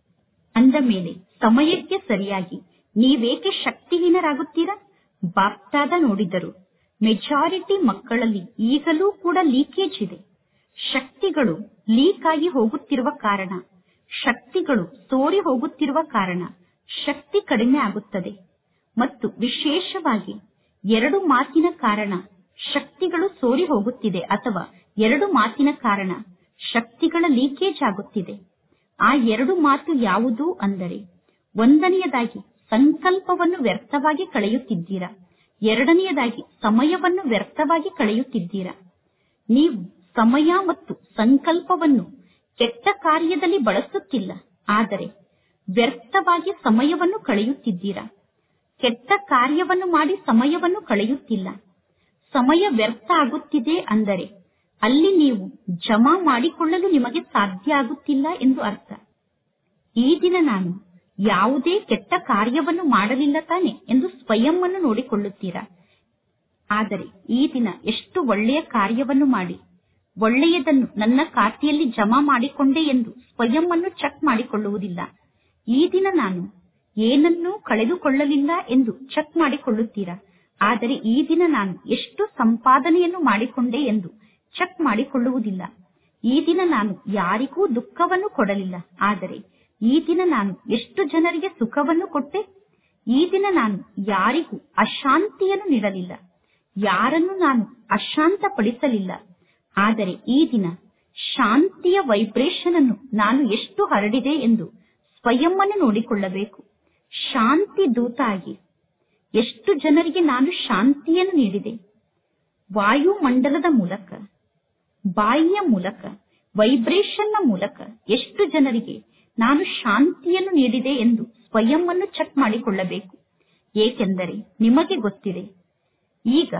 ಅಂದ ಮೇಲೆ ಸಮಯಕ್ಕೆ ಸರಿಯಾಗಿ ನೀವೇಕೆ ಶಕ್ತಿಹೀನರಾಗುತ್ತೀರಾ ಬಾಪ್ತಾದ ನೋಡಿದರು ಮೆಜಾರಿಟಿ ಮಕ್ಕಳಲ್ಲಿ ಈಗಲೂ ಕೂಡ ಲೀಕೇಜ್ ಇದೆ ಶಕ್ತಿಗಳು ಲೀಕ್ ಆಗಿ ಹೋಗುತ್ತಿರುವ ಕಾರಣ ಶಕ್ತಿಗಳು ಸೋರಿ ಹೋಗುತ್ತಿರುವ ಕಾರಣ ಶಕ್ತಿ ಕಡಿಮೆ ಆಗುತ್ತದೆ ಮತ್ತು ವಿಶೇಷವಾಗಿ ಎರಡು ಮಾತಿನ ಕಾರಣ ಶಕ್ತಿಗಳು ಸೋರಿ ಹೋಗುತ್ತಿದೆ ಅಥವಾ ಎರಡು ಮಾತಿನ ಕಾರಣ ಶಕ್ತಿಗಳ ಲೀಕೇಜ್ ಆಗುತ್ತಿದೆ ಆ ಎರಡು ಮಾತು ಯಾವುದು ಅಂದರೆ ಒಂದನೆಯದಾಗಿ ಸಂಕಲ್ಪವನ್ನು ವ್ಯರ್ಥವಾಗಿ ಕಳೆಯುತ್ತಿದ್ದೀರಾ ಎರಡನೆಯದಾಗಿ ಸಮಯವನ್ನು ವ್ಯರ್ಥವಾಗಿ ಕಳೆಯುತ್ತಿದ್ದೀರಾ ನೀವು ಸಮಯ ಮತ್ತು ಸಂಕಲ್ಪವನ್ನು ಕೆಟ್ಟ ಕಾರ್ಯದಲ್ಲಿ ಬಳಸುತ್ತಿಲ್ಲ ಆದರೆ ವ್ಯರ್ಥವಾಗಿ ಸಮಯವನ್ನು ಕಳೆಯುತ್ತಿದ್ದೀರಾ ಕೆಟ್ಟ ಕಾರ್ಯವನ್ನು ಮಾಡಿ ಸಮಯವನ್ನು ಕಳೆಯುತ್ತಿಲ್ಲ ಸಮಯ ವ್ಯರ್ಥ ಆಗುತ್ತಿದೆ ಅಂದರೆ ಅಲ್ಲಿ ನೀವು ಜಮಾ ಮಾಡಿಕೊಳ್ಳಲು ನಿಮಗೆ ಸಾಧ್ಯ ಆಗುತ್ತಿಲ್ಲ ಎಂದು ಅರ್ಥ ಈ ದಿನ ನಾನು ಯಾವುದೇ ಕೆಟ್ಟ ಕಾರ್ಯವನ್ನು ಮಾಡಲಿಲ್ಲ ತಾನೆ ಎಂದು ಸ್ವಯಂವನ್ನು ನೋಡಿಕೊಳ್ಳುತ್ತೀರಾ ಆದರೆ ಈ ದಿನ ಎಷ್ಟು ಒಳ್ಳೆಯ ಕಾರ್ಯವನ್ನು ಮಾಡಿ ಒಳ್ಳೆಯದನ್ನು ನನ್ನ ಖಾತೆಯಲ್ಲಿ ಜಮಾ ಮಾಡಿಕೊಂಡೆ ಎಂದು ಸ್ವಯಂವನ್ನು ಚೆಕ್ ಮಾಡಿಕೊಳ್ಳುವುದಿಲ್ಲ ಈ ದಿನ ನಾನು ಏನನ್ನೂ ಕಳೆದುಕೊಳ್ಳಲಿಲ್ಲ ಎಂದು ಚೆಕ್ ಮಾಡಿಕೊಳ್ಳುತ್ತೀರಾ ಆದರೆ ಈ ದಿನ ನಾನು ಎಷ್ಟು ಸಂಪಾದನೆಯನ್ನು ಮಾಡಿಕೊಂಡೆ ಎಂದು ಚೆಕ್ ಮಾಡಿಕೊಳ್ಳುವುದಿಲ್ಲ ಈ ದಿನ ನಾನು ಯಾರಿಗೂ ದುಃಖವನ್ನು ಕೊಡಲಿಲ್ಲ ಆದರೆ ಈ ದಿನ ನಾನು ಎಷ್ಟು ಜನರಿಗೆ ಸುಖವನ್ನು ಕೊಟ್ಟೆ ಈ ದಿನ ನಾನು ಯಾರಿಗೂ ಅಶಾಂತಿಯನ್ನು ನೀಡಲಿಲ್ಲ ಯಾರನ್ನು ನಾನು ಅಶಾಂತಪಡಿಸಲಿಲ್ಲ ಆದರೆ ಈ ದಿನ ಶಾಂತಿಯ ವೈಬ್ರೇಷನ್ ಅನ್ನು ನಾನು ಎಷ್ಟು ಹರಡಿದೆ ಎಂದು ಸ್ವಯಂ ಅನ್ನು ನೋಡಿಕೊಳ್ಳಬೇಕು ಶಾಂತಿ ದೂತ ಆಗಿ ಎಷ್ಟು ಜನರಿಗೆ ನಾನು ಶಾಂತಿಯನ್ನು ನೀಡಿದೆ ವಾಯುಮಂಡಲದ ಮೂಲಕ ಬಾಯಿಯ ಮೂಲಕ ವೈಬ್ರೇಷನ್ನ ಮೂಲಕ ಎಷ್ಟು ಜನರಿಗೆ ನಾನು ಶಾಂತಿಯನ್ನು ನೀಡಿದೆ ಎಂದು ಸ್ವಯಂ ಅನ್ನು ಚೆಕ್ ಮಾಡಿಕೊಳ್ಳಬೇಕು ಏಕೆಂದರೆ ನಿಮಗೆ ಗೊತ್ತಿದೆ ಈಗ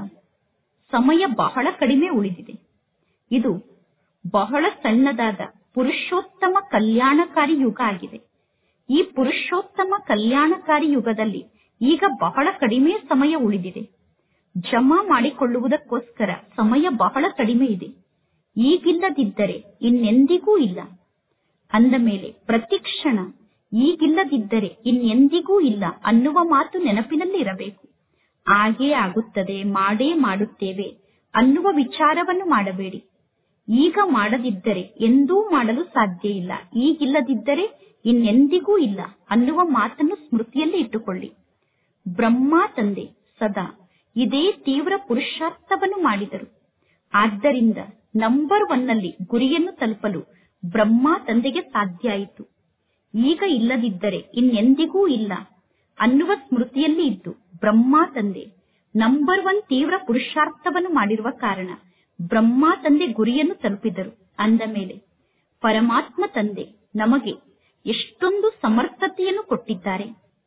ಸಮಯ ಬಹಳ ಕಡಿಮೆ ಉಳಿದಿದೆ ಇದು ಬಹಳ ಸಣ್ಣದಾದ ಪುರುಷೋತ್ತಮ ಕಲ್ಯಾಣಕಾರಿ ಯುಗ ಆಗಿದೆ ಈ ಪುರುಷೋತ್ತಮ ಕಲ್ಯಾಣಕಾರಿ ಯುಗದಲ್ಲಿ ಈಗ ಬಹಳ ಕಡಿಮೆ ಸಮಯ ಉಳಿದಿದೆ ಜಮಾ ಮಾಡಿಕೊಳ್ಳುವುದಕ್ಕೋಸ್ಕರ ಸಮಯ ಬಹಳ ಕಡಿಮೆ ಇದೆ ಈಗಿಲ್ಲದಿದ್ದರೆ ಇನ್ನೆಂದಿಗೂ ಇಲ್ಲ ಅಂದ ಮೇಲೆ ಪ್ರತಿಕ್ಷಣ ಈಗಿಲ್ಲದಿದ್ದರೆ ಇನ್ನೆಂದಿಗೂ ಇಲ್ಲ ಅನ್ನುವ ಮಾತು ನೆನಪಿನಲ್ಲಿ ಇರಬೇಕು ಹಾಗೇ ಆಗುತ್ತದೆ ಮಾಡೇ ಮಾಡುತ್ತೇವೆ ಅನ್ನುವ ವಿಚಾರವನ್ನು ಮಾಡಬೇಡಿ ಈಗ ಮಾಡದಿದ್ದರೆ ಎಂದೂ ಮಾಡಲು ಸಾಧ್ಯ ಇಲ್ಲ ಈಗಿಲ್ಲದಿದ್ದರೆ ಇನ್ನೆಂದಿಗೂ ಇಲ್ಲ ಅನ್ನುವ ಮಾತನ್ನು ಸ್ಮೃತಿಯಲ್ಲಿ ಇಟ್ಟುಕೊಳ್ಳಿ ಬ್ರಹ್ಮ ತಂದೆ ಸದಾ ಇದೇ ತೀವ್ರ ಪುರುಷಾರ್ಥವನ್ನು ಮಾಡಿದರು ಆದ್ದರಿಂದ ನಂಬರ್ ಒನ್ನಲ್ಲಿ ಗುರಿಯನ್ನು ತಲುಪಲು ಬ್ರಹ್ಮ ತಂದೆಗೆ ಸಾಧ್ಯ ಆಯಿತು ಈಗ ಇಲ್ಲದಿದ್ದರೆ ಇನ್ನೆಂದಿಗೂ ಇಲ್ಲ ಅನ್ನುವ ಸ್ಮೃತಿಯಲ್ಲಿ ಇದ್ದು ಬ್ರಹ್ಮ ತಂದೆ ನಂಬರ್ ಒನ್ ತೀವ್ರ ಪುರುಷಾರ್ಥವನ್ನು ಮಾಡಿರುವ ಕಾರಣ ಬ್ರಹ್ಮ ತಂದೆ ಗುರಿಯನ್ನು ತಲುಪಿದರು ಅಂದ ಮೇಲೆ ಪರಮಾತ್ಮ ತಂದೆ ನಮಗೆ ಎಷ್ಟೊಂದು ಸಮರ್ಥತೆಯನ್ನು ಕೊಟ್ಟಿದ್ದಾರೆ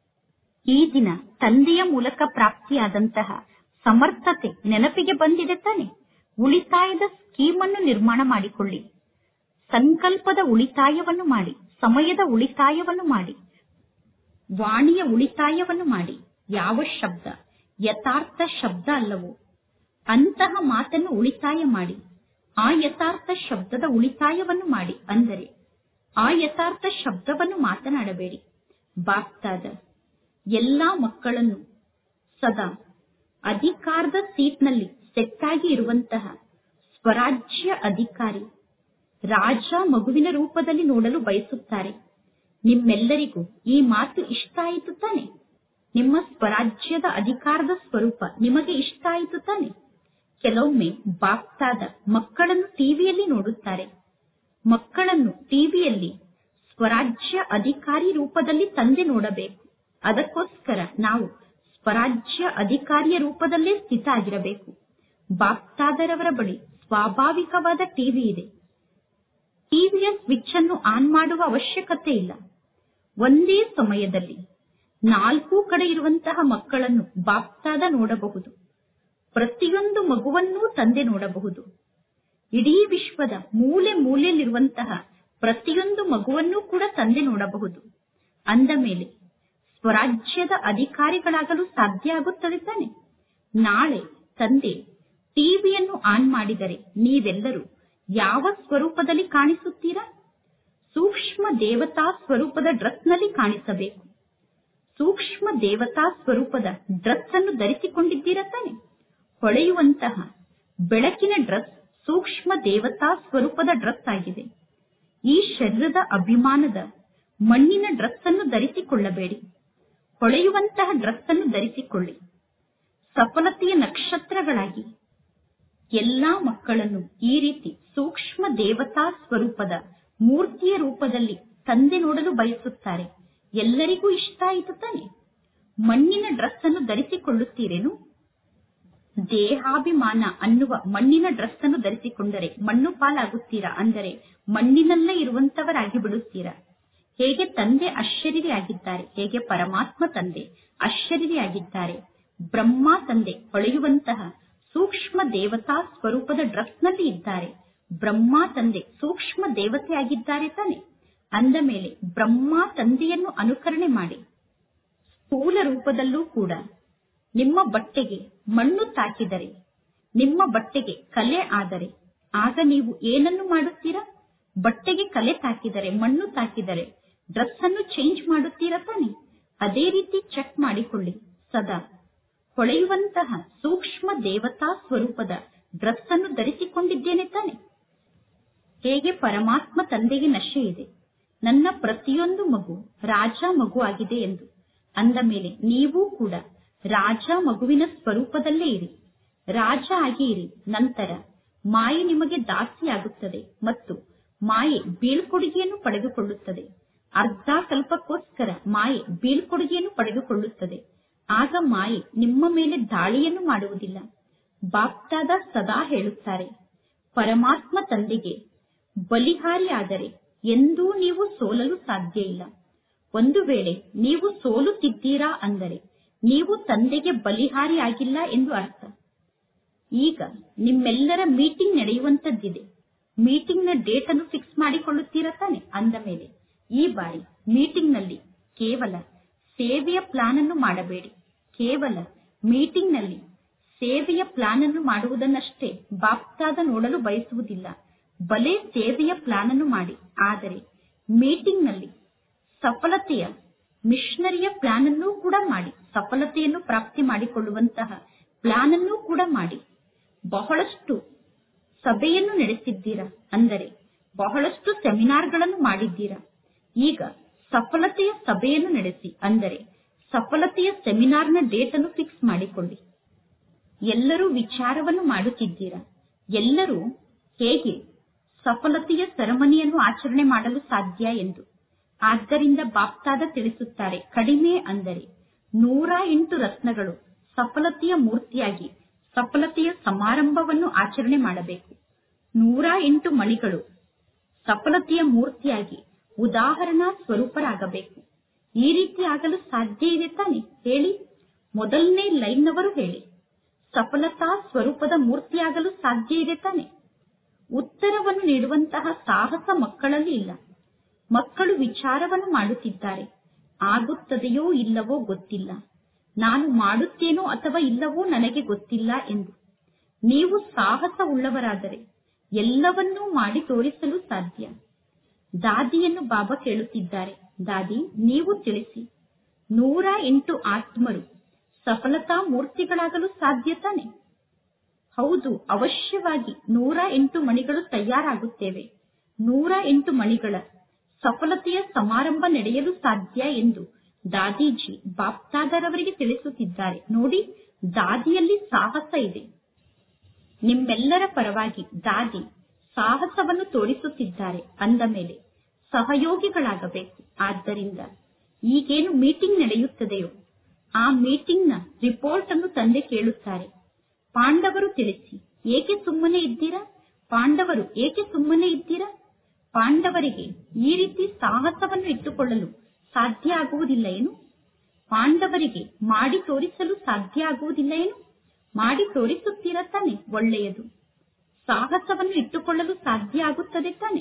ಈ ದಿನ ತಂದೆಯ ಮೂಲಕ ಪ್ರಾಪ್ತಿಯಾದಂತಹ ಸಮರ್ಥತೆ ನೆನಪಿಗೆ ಬಂದಿದೆ ತಾನೆ ಉಳಿತಾಯದ ಸ್ಕೀಮ್ ಅನ್ನು ನಿರ್ಮಾಣ ಮಾಡಿಕೊಳ್ಳಿ ಸಂಕಲ್ಪದ ಉಳಿತಾಯವನ್ನು ಮಾಡಿ ಸಮಯದ ಉಳಿತಾಯವನ್ನು ಮಾಡಿ ವಾಣಿಯ ಉಳಿತಾಯವನ್ನು ಮಾಡಿ ಯಾವ ಶಬ್ದ ಯಥಾರ್ಥ ಶಬ್ದ ಅಲ್ಲವೋ ಅಂತಹ ಮಾತನ್ನು ಉಳಿತಾಯ ಮಾಡಿ ಆ ಯಥಾರ್ಥ ಶಬ್ದದ ಉಳಿತಾಯವನ್ನು ಮಾಡಿ ಅಂದರೆ ಆ ಯಥಾರ್ಥ ಶಬ್ದವನ್ನು ಮಾತನಾಡಬೇಡಿ ಬಾಪ್ತಾದ ಎಲ್ಲಾ ಮಕ್ಕಳನ್ನು ಸದಾ ಅಧಿಕಾರದ ಸೀಟ್ನಲ್ಲಿ ಸೆಟ್ ಆಗಿ ಇರುವಂತಹ ಸ್ವರಾಜ್ಯ ಅಧಿಕಾರಿ ರಾಜ ಮಗುವಿನ ರೂಪದಲ್ಲಿ ನೋಡಲು ಬಯಸುತ್ತಾರೆ ನಿಮ್ಮೆಲ್ಲರಿಗೂ ಈ ಮಾತು ಇಷ್ಟ ಆಯಿತು ತಾನೆ ನಿಮ್ಮ ಸ್ವರಾಜ್ಯದ ಅಧಿಕಾರದ ಸ್ವರೂಪ ನಿಮಗೆ ಇಷ್ಟ ಆಯಿತು ತಾನೆ ಕೆಲವೊಮ್ಮೆ ಬಾಪ್ತಾದ ಮಕ್ಕಳನ್ನು ಟಿವಿಯಲ್ಲಿ ನೋಡುತ್ತಾರೆ ಮಕ್ಕಳನ್ನು ಟಿವಿಯಲ್ಲಿ ಸ್ವರಾಜ್ಯ ಅಧಿಕಾರಿ ರೂಪದಲ್ಲಿ ತಂದೆ ನೋಡಬೇಕು ಅದಕ್ಕೋಸ್ಕರ ನಾವು ಸ್ವರಾಜ್ಯ ಅಧಿಕಾರಿಯ ರೂಪದಲ್ಲೇ ಸ್ಥಿತ ಆಗಿರಬೇಕು ಬಾಪ್ತಾದರವರ ಬಳಿ ಸ್ವಾಭಾವಿಕವಾದ ಟಿವಿ ಇದೆ ಟಿವಿಯ ಸ್ವಿಚ್ ಅನ್ನು ಆನ್ ಮಾಡುವ ಅವಶ್ಯಕತೆ ಇಲ್ಲ ಒಂದೇ ಸಮಯದಲ್ಲಿ ನಾಲ್ಕು ಕಡೆ ಇರುವಂತಹ ಮಕ್ಕಳನ್ನು ಬಾಪ್ತಾದ ನೋಡಬಹುದು ಪ್ರತಿಯೊಂದು ಮಗುವನ್ನೂ ತಂದೆ ನೋಡಬಹುದು ಇಡೀ ವಿಶ್ವದ ಮೂಲೆ ಮೂಲೆಯಲ್ಲಿರುವಂತಹ ಪ್ರತಿಯೊಂದು ಮಗುವನ್ನೂ ಕೂಡ ತಂದೆ ನೋಡಬಹುದು ಅಂದ ಮೇಲೆ ಸ್ವರಾಜ್ಯದ ಅಧಿಕಾರಿಗಳಾಗಲು ಸಾಧ್ಯ ಆಗುತ್ತದೆ ತಾನೆ ನಾಳೆ ತಂದೆ ಟಿವಿಯನ್ನು ಆನ್ ಮಾಡಿದರೆ ನೀವೆಲ್ಲರೂ ಯಾವ ಸ್ವರೂಪದಲ್ಲಿ ಕಾಣಿಸುತ್ತೀರಾ ಸೂಕ್ಷ್ಮ ದೇವತಾ ಸ್ವರೂಪದ ಡ್ರೆಸ್ನಲ್ಲಿ ಕಾಣಿಸಬೇಕು ಸೂಕ್ಷ್ಮ ದೇವತಾ ಸ್ವರೂಪದ ಡ್ರೆಸ್ ಅನ್ನು ಧರಿಸಿಕೊಂಡಿದ್ದೀರಾ ತಾನೆ ಹೊಳೆಯುವಂತಹ ಬೆಳಕಿನ ಡ್ರೆಸ್ ಸೂಕ್ಷ್ಮ ದೇವತಾ ಸ್ವರೂಪದ ಡ್ರೆಸ್ ಆಗಿದೆ ಈ ಶರೀರದ ಅಭಿಮಾನದ ಮಣ್ಣಿನ ಡ್ರೆಸ್ ಅನ್ನು ಧರಿಸಿಕೊಳ್ಳಬೇಡಿ ಹೊಳೆಯುವಂತಹ ಡ್ರೆಸ್ ಅನ್ನು ಧರಿಸಿಕೊಳ್ಳಿ ಸಫಲತೆಯ ನಕ್ಷತ್ರಗಳಾಗಿ ಎಲ್ಲಾ ಮಕ್ಕಳನ್ನು ಈ ರೀತಿ ಸೂಕ್ಷ್ಮ ದೇವತಾ ಸ್ವರೂಪದ ಮೂರ್ತಿಯ ರೂಪದಲ್ಲಿ ತಂದೆ ನೋಡಲು ಬಯಸುತ್ತಾರೆ ಎಲ್ಲರಿಗೂ ಇಷ್ಟ ಆಯಿತು ತಾನೆ ಮಣ್ಣಿನ ಡ್ರೆಸ್ ಅನ್ನು ಧರಿಸಿಕೊಳ್ಳುತ್ತೀರೇನು ದೇಹಾಭಿಮಾನ ಅನ್ನುವ ಮಣ್ಣಿನ ಡ್ರೆಸ್ ಅನ್ನು ಧರಿಸಿಕೊಂಡರೆ ಮಣ್ಣು ಪಾಲಾಗುತ್ತೀರಾ ಅಂದರೆ ಮಣ್ಣಿನಲ್ಲೇ ಇರುವಂತವರಾಗಿ ಬಿಡುತ್ತೀರಾ ಹೇಗೆ ತಂದೆ ಅಶ್ಚರ್ಯವಾಗಿದ್ದಾರೆ ಹೇಗೆ ಪರಮಾತ್ಮ ತಂದೆ ಅಶ್ಚರ್ಯವಾಗಿದ್ದಾರೆ ಬ್ರಹ್ಮ ತಂದೆ ಹೊಳೆಯುವಂತಹ ಸೂಕ್ಷ್ಮ ದೇವತಾ ಸ್ವರೂಪದ ಡ್ರೆಸ್ನಲ್ಲಿ ಇದ್ದಾರೆ ಬ್ರಹ್ಮ ತಂದೆ ಸೂಕ್ಷ್ಮ ದೇವತೆಯಾಗಿದ್ದಾರೆ ತಾನೆ ಅಂದ ಮೇಲೆ ಬ್ರಹ್ಮ ತಂದೆಯನ್ನು ಅನುಕರಣೆ ಮಾಡಿ ಸ್ಥೂಲ ರೂಪದಲ್ಲೂ ಕೂಡ ನಿಮ್ಮ ಬಟ್ಟೆಗೆ ಮಣ್ಣು ತಾಕಿದರೆ ನಿಮ್ಮ ಬಟ್ಟೆಗೆ ಕಲೆ ಆದರೆ ಆಗ ನೀವು ಏನನ್ನು ಮಾಡುತ್ತೀರಾ ಬಟ್ಟೆಗೆ ಕಲೆ ತಾಕಿದರೆ ಮಣ್ಣು ತಾಕಿದರೆ ಡ್ರೆಸ್ ಅನ್ನು ಚೇಂಜ್ ಮಾಡುತ್ತೀರಾ ತಾನೆ ಅದೇ ರೀತಿ ಚೆಕ್ ಮಾಡಿಕೊಳ್ಳಿ ಸದಾ ಹೊಳೆಯುವಂತಹ ಸೂಕ್ಷ್ಮ ದೇವತಾ ಸ್ವರೂಪದ ಡ್ರೆಸ್ ಅನ್ನು ಧರಿಸಿಕೊಂಡಿದ್ದೇನೆ ತಾನೆ ಹೇಗೆ ಪರಮಾತ್ಮ ತಂದೆಗೆ ನಶೆ ಇದೆ ನನ್ನ ಪ್ರತಿಯೊಂದು ಮಗು ರಾಜ ಮಗು ಆಗಿದೆ ಎಂದು ಅಂದ ಮೇಲೆ ನೀವು ಕೂಡ ರಾಜ ಮಗುವಿನ ಸ್ವರೂಪದಲ್ಲೇ ಇರಿ ರಾಜ ಆಗಿ ಇರಿ ನಂತರ ಮಾಯೆ ನಿಮಗೆ ದಾಸಿಯಾಗುತ್ತದೆ ಮತ್ತು ಮಾಯೆ ಬೀಳ್ಕೊಡುಗೆಯನ್ನು ಪಡೆದುಕೊಳ್ಳುತ್ತದೆ ಅರ್ಧ ಕಲ್ಪಕ್ಕೋಸ್ಕರ ಮಾಯೆ ಬೀಳ್ಕೊಡುಗೆಯನ್ನು ಪಡೆದುಕೊಳ್ಳುತ್ತದೆ ಆಗ ಮಾಯೆ ನಿಮ್ಮ ಮೇಲೆ ದಾಳಿಯನ್ನು ಮಾಡುವುದಿಲ್ಲ ಬಾಪ್ತಾದ ಸದಾ ಹೇಳುತ್ತಾರೆ ಪರಮಾತ್ಮ ತಂದೆಗೆ ಬಲಿಹಾರಿಯಾದರೆ ಎಂದೂ ನೀವು ಸೋಲಲು ಸಾಧ್ಯ ಇಲ್ಲ ಒಂದು ವೇಳೆ ನೀವು ಸೋಲುತ್ತಿದ್ದೀರಾ ಅಂದರೆ ನೀವು ತಂದೆಗೆ ಬಲಿಹಾರಿಯಾಗಿಲ್ಲ ಎಂದು ಅರ್ಥ ಈಗ ನಿಮ್ಮೆಲ್ಲರ ಮೀಟಿಂಗ್ ನಡೆಯುವಂತದ್ದಿದೆ ಮೀಟಿಂಗ್ ನ ಡೇಟ್ ಅನ್ನು ಫಿಕ್ಸ್ ಮಾಡಿಕೊಳ್ಳುತ್ತೀರಾ ತಾನೆ ಅಂದ ಮೇಲೆ ಈ ಬಾರಿ ಮೀಟಿಂಗ್ ನಲ್ಲಿ ಕೇವಲ ಸೇವೆಯ ಪ್ಲಾನ್ ಅನ್ನು ಮಾಡಬೇಡಿ ಕೇವಲ ಮೀಟಿಂಗ್ ನಲ್ಲಿ ಸೇವೆಯ ಪ್ಲಾನ್ ಅನ್ನು ಮಾಡುವುದನ್ನಷ್ಟೇ ಬಾಪ್ತಾದ ನೋಡಲು ಬಯಸುವುದಿಲ್ಲ ಬಲೆ ಸೇವೆಯ ಪ್ಲಾನ್ ಅನ್ನು ಮಾಡಿ ಆದರೆ ಮೀಟಿಂಗ್ ನಲ್ಲಿ ಸಫಲತೆಯ ಮಿಷನರಿಯ ಪ್ಲಾನ್ ಅನ್ನು ಕೂಡ ಮಾಡಿ ಸಫಲತೆಯನ್ನು ಪ್ರಾಪ್ತಿ ಮಾಡಿಕೊಳ್ಳುವಂತಹ ಪ್ಲಾನ್ ಅನ್ನು ಕೂಡ ಮಾಡಿ ಬಹಳಷ್ಟು ಸಭೆಯನ್ನು ನಡೆಸಿದ್ದೀರಾ ಅಂದರೆ ಬಹಳಷ್ಟು ಸೆಮಿನಾರ್ಗಳನ್ನು ಮಾಡಿದ್ದೀರಾ ಈಗ ಸಫಲತೆಯ ಸಭೆಯನ್ನು ನಡೆಸಿ ಅಂದರೆ ಸಫಲತೆಯ ಸೆಮಿನಾರ್ನ ಡೇಟ್ ಅನ್ನು ಫಿಕ್ಸ್ ಮಾಡಿಕೊಳ್ಳಿ ಎಲ್ಲರೂ ವಿಚಾರವನ್ನು ಮಾಡುತ್ತಿದ್ದೀರಾ ಎಲ್ಲರೂ ಹೇಗೆ ಸಫಲತೆಯ ಸೆರೆಮನಿಯನ್ನು ಆಚರಣೆ ಮಾಡಲು ಸಾಧ್ಯ ಎಂದು ಆದ್ದರಿಂದ ಬಾಪ್ತಾದ ತಿಳಿಸುತ್ತಾರೆ ಕಡಿಮೆ ಅಂದರೆ ನೂರ ಎಂಟು ರತ್ನಗಳು ಸಫಲತೆಯ ಮೂರ್ತಿಯಾಗಿ ಸಫಲತೆಯ ಸಮಾರಂಭವನ್ನು ಆಚರಣೆ ಮಾಡಬೇಕು ನೂರ ಎಂಟು ಮಣಿಗಳು ಸಫಲತೆಯ ಮೂರ್ತಿಯಾಗಿ ಉದಾಹರಣಾ ಸ್ವರೂಪರಾಗಬೇಕು ಈ ರೀತಿ ಆಗಲು ಸಾಧ್ಯ ಇದೆ ತಾನೆ ಹೇಳಿ ಮೊದಲನೇ ಲೈನ್ನವರು ಹೇಳಿ ಸಫಲತಾ ಸ್ವರೂಪದ ಮೂರ್ತಿಯಾಗಲು ಸಾಧ್ಯ ಇದೆ ತಾನೆ ಉತ್ತರವನ್ನು ನೀಡುವಂತಹ ಸಾಹಸ ಮಕ್ಕಳಲ್ಲಿ ಇಲ್ಲ ಮಕ್ಕಳು ವಿಚಾರವನ್ನು ಮಾಡುತ್ತಿದ್ದಾರೆ ಆಗುತ್ತದೆಯೋ ಇಲ್ಲವೋ ಗೊತ್ತಿಲ್ಲ ನಾನು ಮಾಡುತ್ತೇನೋ ಅಥವಾ ಇಲ್ಲವೋ ನನಗೆ ಗೊತ್ತಿಲ್ಲ ಎಂದು ನೀವು ಸಾಹಸ ಉಳ್ಳವರಾದರೆ ಎಲ್ಲವನ್ನೂ ಮಾಡಿ ತೋರಿಸಲು ಸಾಧ್ಯ ದಾದಿಯನ್ನು ಬಾಬಾ ಕೇಳುತ್ತಿದ್ದಾರೆ ದಾದಿ ನೀವು ತಿಳಿಸಿ ನೂರ ಎಂಟು ಆತ್ಮರು ಸಫಲತಾ ಮೂರ್ತಿಗಳಾಗಲು ಸಾಧ್ಯ ತಾನೆ ಹೌದು ಅವಶ್ಯವಾಗಿ ನೂರ ಎಂಟು ಮಣಿಗಳು ತಯಾರಾಗುತ್ತೇವೆ ನೂರ ಎಂಟು ಮಣಿಗಳ ಸಫಲತೆಯ ಸಮಾರಂಭ ನಡೆಯಲು ಸಾಧ್ಯ ಎಂದು ದಾದೀಜಿ ಬಾಪ್ತಾದರವರಿಗೆ ತಿಳಿಸುತ್ತಿದ್ದಾರೆ ನೋಡಿ ದಾದಿಯಲ್ಲಿ ಸಾಹಸ ಇದೆ ನಿಮ್ಮೆಲ್ಲರ ಪರವಾಗಿ ದಾದಿ ಸಾಹಸವನ್ನು ತೋರಿಸುತ್ತಿದ್ದಾರೆ ಅಂದ ಮೇಲೆ ಸಹಯೋಗಿಗಳಾಗಬೇಕು ಆದ್ದರಿಂದ ಈಗೇನು ಮೀಟಿಂಗ್ ನಡೆಯುತ್ತದೆಯೋ ಆ ಮೀಟಿಂಗ್ನ ರಿಪೋರ್ಟ್ ಅನ್ನು ತಂದೆ ಕೇಳುತ್ತಾರೆ ಪಾಂಡವರು ತಿಳಿಸಿ ಏಕೆ ಸುಮ್ಮನೆ ಇದ್ದೀರಾ ಪಾಂಡವರು ಏಕೆ ಸುಮ್ಮನೆ ಇದ್ದೀರಾ ಪಾಂಡವರಿಗೆ ಈ ರೀತಿ ಸಾಹಸವನ್ನು ಇಟ್ಟುಕೊಳ್ಳಲು ಸಾಧ್ಯ ಆಗುವುದಿಲ್ಲ ಏನು ಪಾಂಡವರಿಗೆ ಮಾಡಿ ತೋರಿಸಲು ಸಾಧ್ಯ ಆಗುವುದಿಲ್ಲ ಏನು ಮಾಡಿ ತೋರಿಸುತ್ತೀರಾ ತಾನೆ ಒಳ್ಳೆಯದು ಸಾಹಸವನ್ನು ಇಟ್ಟುಕೊಳ್ಳಲು ಸಾಧ್ಯ ಆಗುತ್ತದೆ ತಾನೆ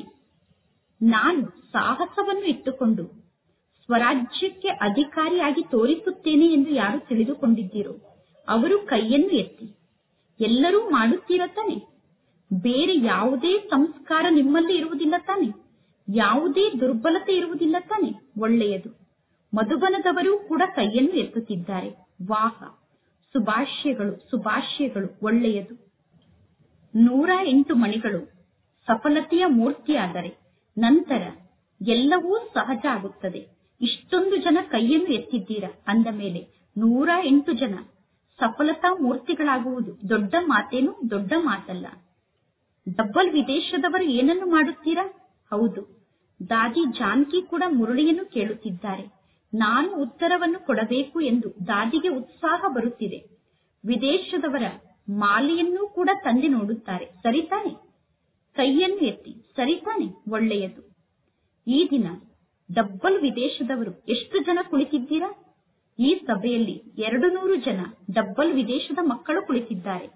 ನಾನು ಸಾಹಸವನ್ನು ಇಟ್ಟುಕೊಂಡು ಸ್ವರಾಜ್ಯಕ್ಕೆ ಅಧಿಕಾರಿಯಾಗಿ ತೋರಿಸುತ್ತೇನೆ ಎಂದು ಯಾರು ತಿಳಿದುಕೊಂಡಿದ್ದೀರೋ ಅವರು ಕೈಯನ್ನು ಎತ್ತಿ ಎಲ್ಲರೂ ಮಾಡುತ್ತೀರಾ ತಾನೆ ಬೇರೆ ಯಾವುದೇ ಸಂಸ್ಕಾರ ನಿಮ್ಮಲ್ಲಿ ಇರುವುದಿಲ್ಲ ತಾನೆ ಯಾವುದೇ ದುರ್ಬಲತೆ ಇರುವುದಿಲ್ಲ ತಾನೆ ಒಳ್ಳೆಯದು ಮಧುಬನದವರು ಕೂಡ ಕೈಯನ್ನು ಎತ್ತುತ್ತಿದ್ದಾರೆ ವಾಹ ಸುಭಾಷ್ಯಗಳು ಸುಭಾಷ್ಯಗಳು ಒಳ್ಳೆಯದು ನೂರ ಎಂಟು ಮಣಿಗಳು ಸಫಲತೆಯ ಮೂರ್ತಿಯಾದರೆ ನಂತರ ಎಲ್ಲವೂ ಸಹಜ ಆಗುತ್ತದೆ ಇಷ್ಟೊಂದು ಜನ ಕೈಯನ್ನು ಎತ್ತಿದ್ದೀರಾ ಅಂದ ಮೇಲೆ ನೂರ ಎಂಟು ಜನ ಸಫಲತಾ ಮೂರ್ತಿಗಳಾಗುವುದು ದೊಡ್ಡ ಮಾತೇನು ದೊಡ್ಡ ಮಾತಲ್ಲ ಡಬ್ಬಲ್ ವಿದೇಶದವರು ಏನನ್ನು ಮಾಡುತ್ತೀರಾ ಹೌದು ದಾದಿ ಜಾನ್ಕಿ ಕೂಡ ಮುರಳಿಯನ್ನು ಕೇಳುತ್ತಿದ್ದಾರೆ ನಾನು ಉತ್ತರವನ್ನು ಕೊಡಬೇಕು ಎಂದು ದಾದಿಗೆ ಉತ್ಸಾಹ ಬರುತ್ತಿದೆ ವಿದೇಶದವರ ಮಾಲೆಯನ್ನೂ ಕೂಡ ತಂದೆ ನೋಡುತ್ತಾರೆ ಸರಿತಾನೆ ಕೈಯನ್ನು ಎತ್ತಿ ಸರಿತಾನೆ ಒಳ್ಳೆಯದು ಈ ದಿನ ಡಬ್ಬಲ್ ವಿದೇಶದವರು ಎಷ್ಟು ಜನ ಕುಳಿತಿದ್ದೀರಾ ಈ ಸಭೆಯಲ್ಲಿ ಎರಡು ನೂರು ಜನ ಡಬ್ಬಲ್ ವಿದೇಶದ ಮಕ್ಕಳು ಕುಳಿತಿದ್ದಾರೆ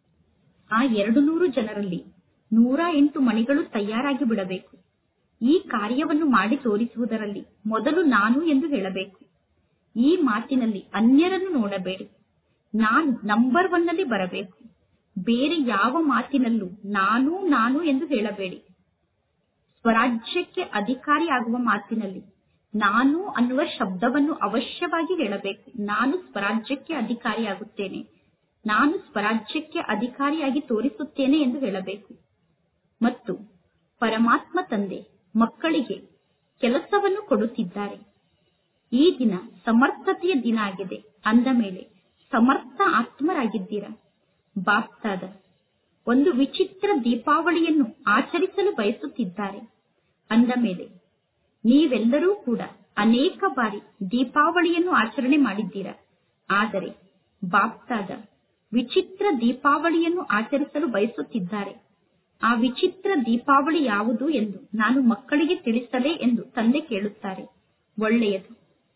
ಆ ಎರಡು ನೂರು ಜನರಲ್ಲಿ ನೂರ ಎಂಟು ಮಣಿಗಳು ತಯಾರಾಗಿ ಬಿಡಬೇಕು ಈ ಕಾರ್ಯವನ್ನು ಮಾಡಿ ತೋರಿಸುವುದರಲ್ಲಿ ಮೊದಲು ನಾನು ಎಂದು ಹೇಳಬೇಕು ಈ ಮಾತಿನಲ್ಲಿ ಅನ್ಯರನ್ನು ನೋಡಬೇಡಿ ನಾನು ನಂಬರ್ ಒನ್ ನಲ್ಲಿ ಬರಬೇಕು ಬೇರೆ ಯಾವ ಮಾತಿನಲ್ಲೂ ನಾನು ನಾನು ಎಂದು ಹೇಳಬೇಡಿ ಸ್ವರಾಜ್ಯಕ್ಕೆ ಅಧಿಕಾರಿ ಆಗುವ ಮಾತಿನಲ್ಲಿ ನಾನು ಅನ್ನುವ ಶಬ್ದವನ್ನು ಅವಶ್ಯವಾಗಿ ಹೇಳಬೇಕು ನಾನು ಸ್ವರಾಜ್ಯಕ್ಕೆ ಅಧಿಕಾರಿಯಾಗುತ್ತೇನೆ ನಾನು ಸ್ವರಾಜ್ಯಕ್ಕೆ ಅಧಿಕಾರಿಯಾಗಿ ತೋರಿಸುತ್ತೇನೆ ಎಂದು ಹೇಳಬೇಕು ಮತ್ತು ಪರಮಾತ್ಮ ತಂದೆ ಮಕ್ಕಳಿಗೆ ಕೆಲಸವನ್ನು ಕೊಡುತ್ತಿದ್ದಾರೆ ಈ ದಿನ ಸಮರ್ಥತೆಯ ದಿನ ಆಗಿದೆ ಅಂದ ಮೇಲೆ ಸಮರ್ಥ ಆತ್ಮರಾಗಿದ್ದೀರಾ ಬಾಪ್ತಾದ ಒಂದು ವಿಚಿತ್ರ ದೀಪಾವಳಿಯನ್ನು ಆಚರಿಸಲು ಬಯಸುತ್ತಿದ್ದಾರೆ ಅಂದ ಮೇಲೆ ನೀವೆಲ್ಲರೂ ಕೂಡ ಅನೇಕ ಬಾರಿ ದೀಪಾವಳಿಯನ್ನು ಆಚರಣೆ ಮಾಡಿದ್ದೀರಾ ಆದರೆ ಬಾಪ್ತಾದ ವಿಚಿತ್ರ ದೀಪಾವಳಿಯನ್ನು ಆಚರಿಸಲು ಬಯಸುತ್ತಿದ್ದಾರೆ ಆ ವಿಚಿತ್ರ ದೀಪಾವಳಿ ಯಾವುದು ಎಂದು ನಾನು ಮಕ್ಕಳಿಗೆ ತಿಳಿಸಲೇ ಎಂದು ತಂದೆ ಕೇಳುತ್ತಾರೆ ಒಳ್ಳೆಯದು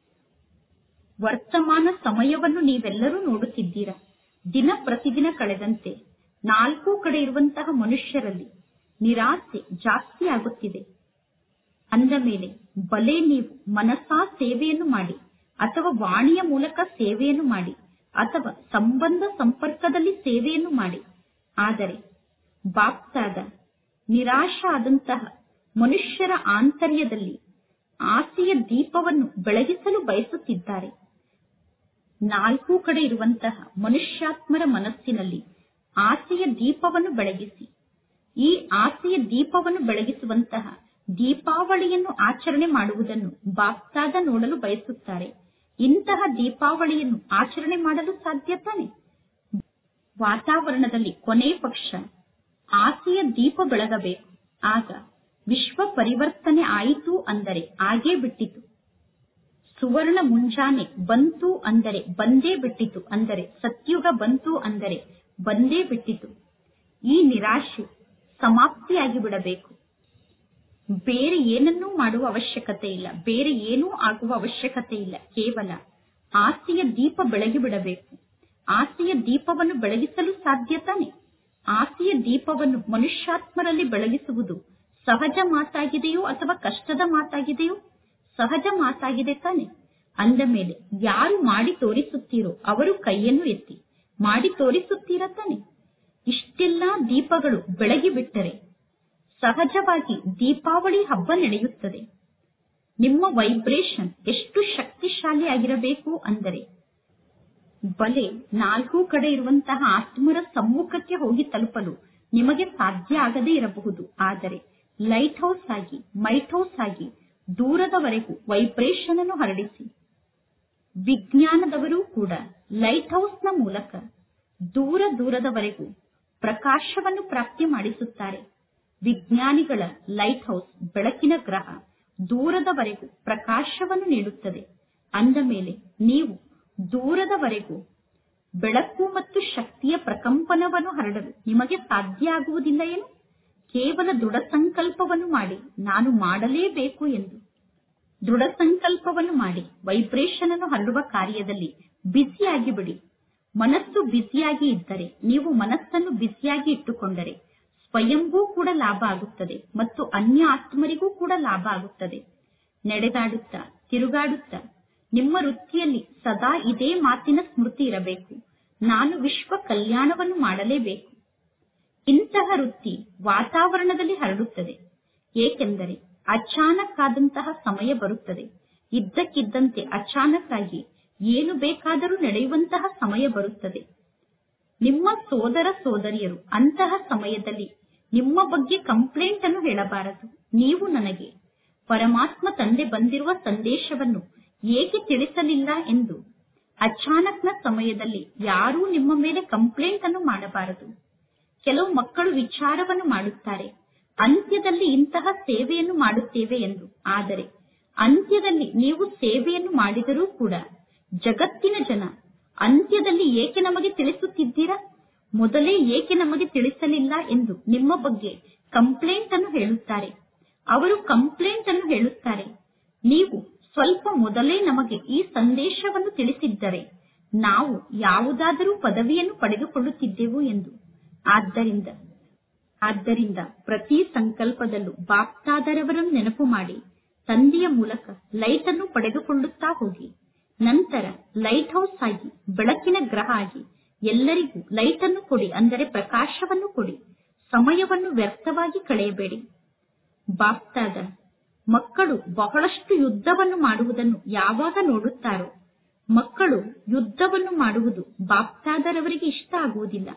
ವರ್ತಮಾನ ಸಮಯವನ್ನು ನೀವೆಲ್ಲರೂ ನೋಡುತ್ತಿದ್ದೀರಾ ದಿನ ಪ್ರತಿದಿನ ಕಳೆದಂತೆ ನಾಲ್ಕು ಕಡೆ ಇರುವಂತಹ ಮನುಷ್ಯರಲ್ಲಿ ನಿರಾಸೆ ಜಾಸ್ತಿ ಆಗುತ್ತಿದೆ ಅಂದ ಮೇಲೆ ಬಲೆ ನೀವು ಮನಸಾ ಸೇವೆಯನ್ನು ಮಾಡಿ ಅಥವಾ ವಾಣಿಯ ಮೂಲಕ ಸೇವೆಯನ್ನು ಮಾಡಿ ಅಥವಾ ಸಂಬಂಧ ಸಂಪರ್ಕದಲ್ಲಿ ಸೇವೆಯನ್ನು ಮಾಡಿ ಆದರೆ ಬಾಪ್ತಾದ ನಿರಾಶ ಆದಂತಹ ಮನುಷ್ಯರ ಆಂತರ್ಯದಲ್ಲಿ ಆಸೆಯ ದೀಪವನ್ನು ಬೆಳಗಿಸಲು ಬಯಸುತ್ತಿದ್ದಾರೆ ನಾಲ್ಕು ಕಡೆ ಇರುವಂತಹ ಮನುಷ್ಯಾತ್ಮರ ಮನಸ್ಸಿನಲ್ಲಿ ಆಸೆಯ ದೀಪವನ್ನು ಬೆಳಗಿಸಿ ಈ ಆಸೆಯ ದೀಪವನ್ನು ಬೆಳಗಿಸುವಂತಹ ದೀಪಾವಳಿಯನ್ನು ಆಚರಣೆ ಮಾಡುವುದನ್ನು ಬಾಪ್ತಾದ ನೋಡಲು ಬಯಸುತ್ತಾರೆ ಇಂತಹ ದೀಪಾವಳಿಯನ್ನು ಆಚರಣೆ ಮಾಡಲು ಸಾಧ್ಯ ತಾನೆ ವಾತಾವರಣದಲ್ಲಿ ಕೊನೆ ಪಕ್ಷ ಆಸೆಯ ದೀಪ ಬೆಳಗಬೇಕು ಆಗ ವಿಶ್ವ ಪರಿವರ್ತನೆ ಆಯಿತು ಅಂದರೆ ಆಗೇ ಬಿಟ್ಟಿತು ಸುವರ್ಣ ಮುಂಜಾನೆ ಬಂತು ಅಂದರೆ ಬಂದೇ ಬಿಟ್ಟಿತು ಅಂದರೆ ಸತ್ಯುಗ ಬಂತು ಅಂದರೆ ಬಂದೇ ಬಿಟ್ಟಿತು ಈ ನಿರಾಶೆ ಸಮಾಪ್ತಿಯಾಗಿ ಬಿಡಬೇಕು ಬೇರೆ ಏನನ್ನೂ ಮಾಡುವ ಅವಶ್ಯಕತೆ ಇಲ್ಲ ಬೇರೆ ಏನೂ ಆಗುವ ಅವಶ್ಯಕತೆ ಇಲ್ಲ ಕೇವಲ ಆಸೆಯ ದೀಪ ಬೆಳಗಿ ಬಿಡಬೇಕು ಆಸೆಯ ದೀಪವನ್ನು ಬೆಳಗಿಸಲು ಸಾಧ್ಯ ತಾನೆ ಆಸೆಯ ದೀಪವನ್ನು ಮನುಷ್ಯಾತ್ಮರಲ್ಲಿ ಬೆಳಗಿಸುವುದು ಸಹಜ ಮಾತಾಗಿದೆಯೋ ಅಥವಾ ಕಷ್ಟದ ಮಾತಾಗಿದೆಯೋ ಸಹಜ ಮಾತಾಗಿದೆ ತಾನೆ ಅಂದ ಮೇಲೆ ಯಾರು ಮಾಡಿ ತೋರಿಸುತ್ತೀರೋ ಅವರು ಕೈಯನ್ನು ಎತ್ತಿ ಮಾಡಿ ತೋರಿಸುತ್ತೀರಾ ತಾನೆ ಇಷ್ಟೆಲ್ಲಾ ದೀಪಗಳು ಬೆಳಗಿ ಬಿಟ್ಟರೆ ಸಹಜವಾಗಿ ದೀಪಾವಳಿ ಹಬ್ಬ ನಡೆಯುತ್ತದೆ ನಿಮ್ಮ ವೈಬ್ರೇಷನ್ ಎಷ್ಟು ಶಕ್ತಿಶಾಲಿ ಆಗಿರಬೇಕು ಅಂದರೆ ಬಲೆ ನಾಲ್ಕು ಕಡೆ ಇರುವಂತಹ ಆತ್ಮರ ಸಮ್ಮುಖಕ್ಕೆ ಹೋಗಿ ತಲುಪಲು ನಿಮಗೆ ಸಾಧ್ಯ ಆಗದೇ ಇರಬಹುದು ಆದರೆ ಲೈಟ್ ಹೌಸ್ ಆಗಿ ಮೈಟ್ ಹೌಸ್ ಆಗಿ ದೂರದವರೆಗೂ ವೈಬ್ರೇಷನ್ ಅನ್ನು ಹರಡಿಸಿ ವಿಜ್ಞಾನದವರು ಕೂಡ ಲೈಟ್ ಹೌಸ್ನ ಮೂಲಕ ದೂರ ದೂರದವರೆಗೂ ಪ್ರಕಾಶವನ್ನು ಪ್ರಾಪ್ತಿ ಮಾಡಿಸುತ್ತಾರೆ ವಿಜ್ಞಾನಿಗಳ ಲೈಟ್ ಹೌಸ್ ಬೆಳಕಿನ ಗ್ರಹ ದೂರದವರೆಗೂ ಪ್ರಕಾಶವನ್ನು ನೀಡುತ್ತದೆ ಅಂದ ಮೇಲೆ ನೀವು ದೂರದವರೆಗೂ ಬೆಳಕು ಮತ್ತು ಶಕ್ತಿಯ ಪ್ರಕಂಪನವನ್ನು ಹರಡಲು ನಿಮಗೆ ಸಾಧ್ಯ ಆಗುವುದಿಲ್ಲ ಏನು ಕೇವಲ ದೃಢ ಸಂಕಲ್ಪವನ್ನು ಮಾಡಿ ನಾನು ಮಾಡಲೇಬೇಕು ಎಂದು ದೃಢ ಸಂಕಲ್ಪವನ್ನು ಮಾಡಿ ವೈಬ್ರೇಷನ್ ಅನ್ನು ಹರಡುವ ಕಾರ್ಯದಲ್ಲಿ ಬ್ಯುಸಿಯಾಗಿ ಬಿಡಿ ಮನಸ್ಸು ಬ್ಯುಸಿಯಾಗಿ ಇದ್ದರೆ ನೀವು ಮನಸ್ಸನ್ನು ಬ್ಯುಸಿಯಾಗಿ ಇಟ್ಟುಕೊಂಡರೆ ಸ್ವಯಂಗೂ ಕೂಡ ಲಾಭ ಆಗುತ್ತದೆ ಮತ್ತು ಅನ್ಯ ಆತ್ಮರಿಗೂ ಕೂಡ ಲಾಭ ಆಗುತ್ತದೆ ನಡೆದಾಡುತ್ತಾ ತಿರುಗಾಡುತ್ತಾ ನಿಮ್ಮ ವೃತ್ತಿಯಲ್ಲಿ ಸದಾ ಇದೇ ಮಾತಿನ ಸ್ಮೃತಿ ಇರಬೇಕು ನಾನು ವಿಶ್ವ ಕಲ್ಯಾಣವನ್ನು ಮಾಡಲೇಬೇಕು ಇಂತಹ ವೃತ್ತಿ ವಾತಾವರಣದಲ್ಲಿ ಹರಡುತ್ತದೆ ಏಕೆಂದರೆ ಅಚಾನಕ್ ಆದಂತಹ ಸಮಯ ಬರುತ್ತದೆ ಇದ್ದಕ್ಕಿದ್ದಂತೆ ಅಚಾನಕ್ ಆಗಿ ಏನು ಬೇಕಾದರೂ ನಡೆಯುವಂತಹ ಸಮಯ ಬರುತ್ತದೆ ನಿಮ್ಮ ಸೋದರ ಸೋದರಿಯರು ಅಂತಹ ಸಮಯದಲ್ಲಿ ನಿಮ್ಮ ಬಗ್ಗೆ ಕಂಪ್ಲೇಂಟ್ ಅನ್ನು ಹೇಳಬಾರದು ನೀವು ನನಗೆ ಪರಮಾತ್ಮ ತಂದೆ ಬಂದಿರುವ ಸಂದೇಶವನ್ನು ಏಕೆ ತಿಳಿಸಲಿಲ್ಲ ಎಂದು ಅಚಾನಕ್ನ ಸಮಯದಲ್ಲಿ ಯಾರೂ ನಿಮ್ಮ ಮೇಲೆ ಕಂಪ್ಲೇಂಟ್ ಅನ್ನು ಮಾಡಬಾರದು ಕೆಲವು ಮಕ್ಕಳು ವಿಚಾರವನ್ನು ಮಾಡುತ್ತಾರೆ ಅಂತ್ಯದಲ್ಲಿ ಇಂತಹ ಸೇವೆಯನ್ನು ಮಾಡುತ್ತೇವೆ ಎಂದು ಆದರೆ ಅಂತ್ಯದಲ್ಲಿ ನೀವು ಸೇವೆಯನ್ನು ಮಾಡಿದರೂ ಕೂಡ ಜಗತ್ತಿನ ಜನ ಅಂತ್ಯದಲ್ಲಿ ಏಕೆ ನಮಗೆ ತಿಳಿಸುತ್ತಿದ್ದೀರಾ ಮೊದಲೇ ಏಕೆ ನಮಗೆ ತಿಳಿಸಲಿಲ್ಲ ಎಂದು ನಿಮ್ಮ ಬಗ್ಗೆ ಕಂಪ್ಲೇಂಟ್ ಅನ್ನು ಹೇಳುತ್ತಾರೆ ಅವರು ಕಂಪ್ಲೇಂಟ್ ಅನ್ನು ಹೇಳುತ್ತಾರೆ ನೀವು ಸ್ವಲ್ಪ ಮೊದಲೇ ನಮಗೆ ಈ ಸಂದೇಶವನ್ನು ತಿಳಿಸಿದ್ದರೆ ನಾವು ಯಾವುದಾದರೂ ಪದವಿಯನ್ನು ಪಡೆದುಕೊಳ್ಳುತ್ತಿದ್ದೆವು ಎಂದು ಆದ್ದರಿಂದ ಆದ್ದರಿಂದ ಪ್ರತಿ ಸಂಕಲ್ಪದಲ್ಲೂ ಬಾಪ್ತಾದರವರನ್ನು ನೆನಪು ಮಾಡಿ ತಂದೆಯ ಮೂಲಕ ಲೈಟ್ ಅನ್ನು ಪಡೆದುಕೊಳ್ಳುತ್ತಾ ಹೋಗಿ ನಂತರ ಲೈಟ್ ಹೌಸ್ ಆಗಿ ಬೆಳಕಿನ ಗ್ರಹ ಆಗಿ ಎಲ್ಲರಿಗೂ ಲೈಟ್ ಅನ್ನು ಕೊಡಿ ಅಂದರೆ ಪ್ರಕಾಶವನ್ನು ಕೊಡಿ ಸಮಯವನ್ನು ವ್ಯರ್ಥವಾಗಿ ಕಳೆಯಬೇಡಿ ಬಾಪ್ತಾದ ಮಕ್ಕಳು ಬಹಳಷ್ಟು ಯುದ್ಧವನ್ನು ಮಾಡುವುದನ್ನು ಯಾವಾಗ ನೋಡುತ್ತಾರೋ ಮಕ್ಕಳು ಯುದ್ಧವನ್ನು ಮಾಡುವುದು ಬಾಪ್ತಾದರವರಿಗೆ ಇಷ್ಟ ಆಗುವುದಿಲ್ಲ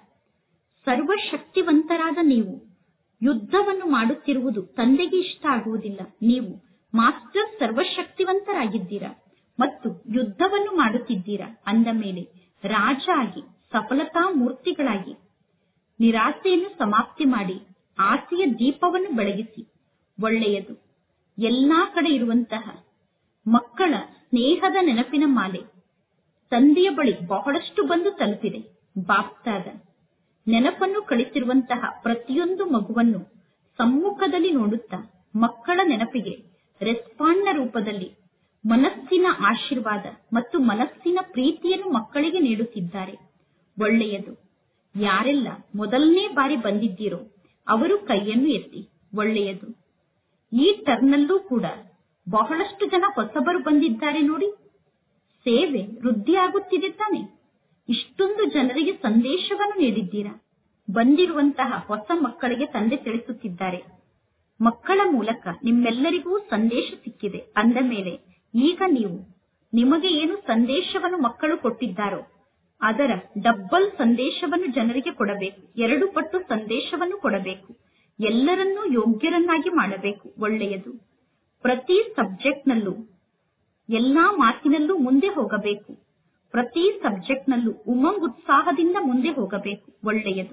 ಸರ್ವಶಕ್ತಿವಂತರಾದ ನೀವು ಯುದ್ಧವನ್ನು ಮಾಡುತ್ತಿರುವುದು ತಂದೆಗೆ ಇಷ್ಟ ಆಗುವುದಿಲ್ಲ ನೀವು ಮಾಸ್ಟರ್ ಸರ್ವಶಕ್ತಿವಂತರಾಗಿದ್ದೀರಾ ಮತ್ತು ಯುದ್ಧವನ್ನು ಮಾಡುತ್ತಿದ್ದೀರಾ ಅಂದ ಮೇಲೆ ರಾಜ ಆಗಿ ಸಫಲತಾ ಮೂರ್ತಿಗಳಾಗಿ ನಿರಾಸೆಯನ್ನು ಸಮಾಪ್ತಿ ಮಾಡಿ ಆಸೆಯ ದೀಪವನ್ನು ಬೆಳಗಿಸಿ ಒಳ್ಳೆಯದು ಎಲ್ಲಾ ಕಡೆ ಇರುವಂತಹ ಮಕ್ಕಳ ಸ್ನೇಹದ ನೆನಪಿನ ಮಾಲೆ ತಂದೆಯ ಬಳಿ ಬಹಳಷ್ಟು ಬಂದು ತಲುಪಿದೆ ಬಾಪ್ತಾದ ನೆನಪನ್ನು ಕಳಿಸಿರುವಂತಹ ಪ್ರತಿಯೊಂದು ಮಗುವನ್ನು ಸಮ್ಮುಖದಲ್ಲಿ ನೋಡುತ್ತಾ ಮಕ್ಕಳ ನೆನಪಿಗೆ ರೆಸ್ಪಾಂಡ್ನ ರೂಪದಲ್ಲಿ ಮನಸ್ಸಿನ ಆಶೀರ್ವಾದ ಮತ್ತು ಮನಸ್ಸಿನ ಪ್ರೀತಿಯನ್ನು ಮಕ್ಕಳಿಗೆ ನೀಡುತ್ತಿದ್ದಾರೆ ಒಳ್ಳೆಯದು ಯಾರೆಲ್ಲ ಮೊದಲನೇ ಬಾರಿ ಬಂದಿದ್ದೀರೋ ಅವರು ಕೈಯನ್ನು ಎತ್ತಿ ಒಳ್ಳೆಯದು ಈ ಟರ್ನಲ್ಲೂ ಕೂಡ ಬಹಳಷ್ಟು ಜನ ಹೊಸಬರು ಬಂದಿದ್ದಾರೆ ನೋಡಿ ಸೇವೆ ವೃದ್ಧಿಯಾಗುತ್ತಿದೆ ತಾನೆ ಇಷ್ಟೊಂದು ಜನರಿಗೆ ಸಂದೇಶವನ್ನು ನೀಡಿದ್ದೀರಾ ಬಂದಿರುವಂತಹ ಹೊಸ ಮಕ್ಕಳಿಗೆ ತಂದೆ ತಿಳಿಸುತ್ತಿದ್ದಾರೆ ಮಕ್ಕಳ ಮೂಲಕ ನಿಮ್ಮೆಲ್ಲರಿಗೂ ಸಂದೇಶ ಸಿಕ್ಕಿದೆ ಅಂದ ಮೇಲೆ ಈಗ ನೀವು ನಿಮಗೆ ಏನು ಸಂದೇಶವನ್ನು ಮಕ್ಕಳು ಕೊಟ್ಟಿದ್ದಾರೋ ಅದರ ಡಬ್ಬಲ್ ಸಂದೇಶವನ್ನು ಜನರಿಗೆ ಕೊಡಬೇಕು ಎರಡು ಪಟ್ಟು ಸಂದೇಶವನ್ನು ಕೊಡಬೇಕು ಎಲ್ಲರನ್ನೂ ಯೋಗ್ಯರನ್ನಾಗಿ ಮಾಡಬೇಕು ಒಳ್ಳೆಯದು ಪ್ರತಿ ಸಬ್ಜೆಕ್ಟ್ನಲ್ಲೂ ಎಲ್ಲಾ ಮಾತಿನಲ್ಲೂ ಮುಂದೆ ಹೋಗಬೇಕು ಪ್ರತಿ ಸಬ್ಜೆಕ್ಟ್ನಲ್ಲೂ ಉಮಂಗ್ ಉತ್ಸಾಹದಿಂದ ಮುಂದೆ ಹೋಗಬೇಕು ಒಳ್ಳೆಯದು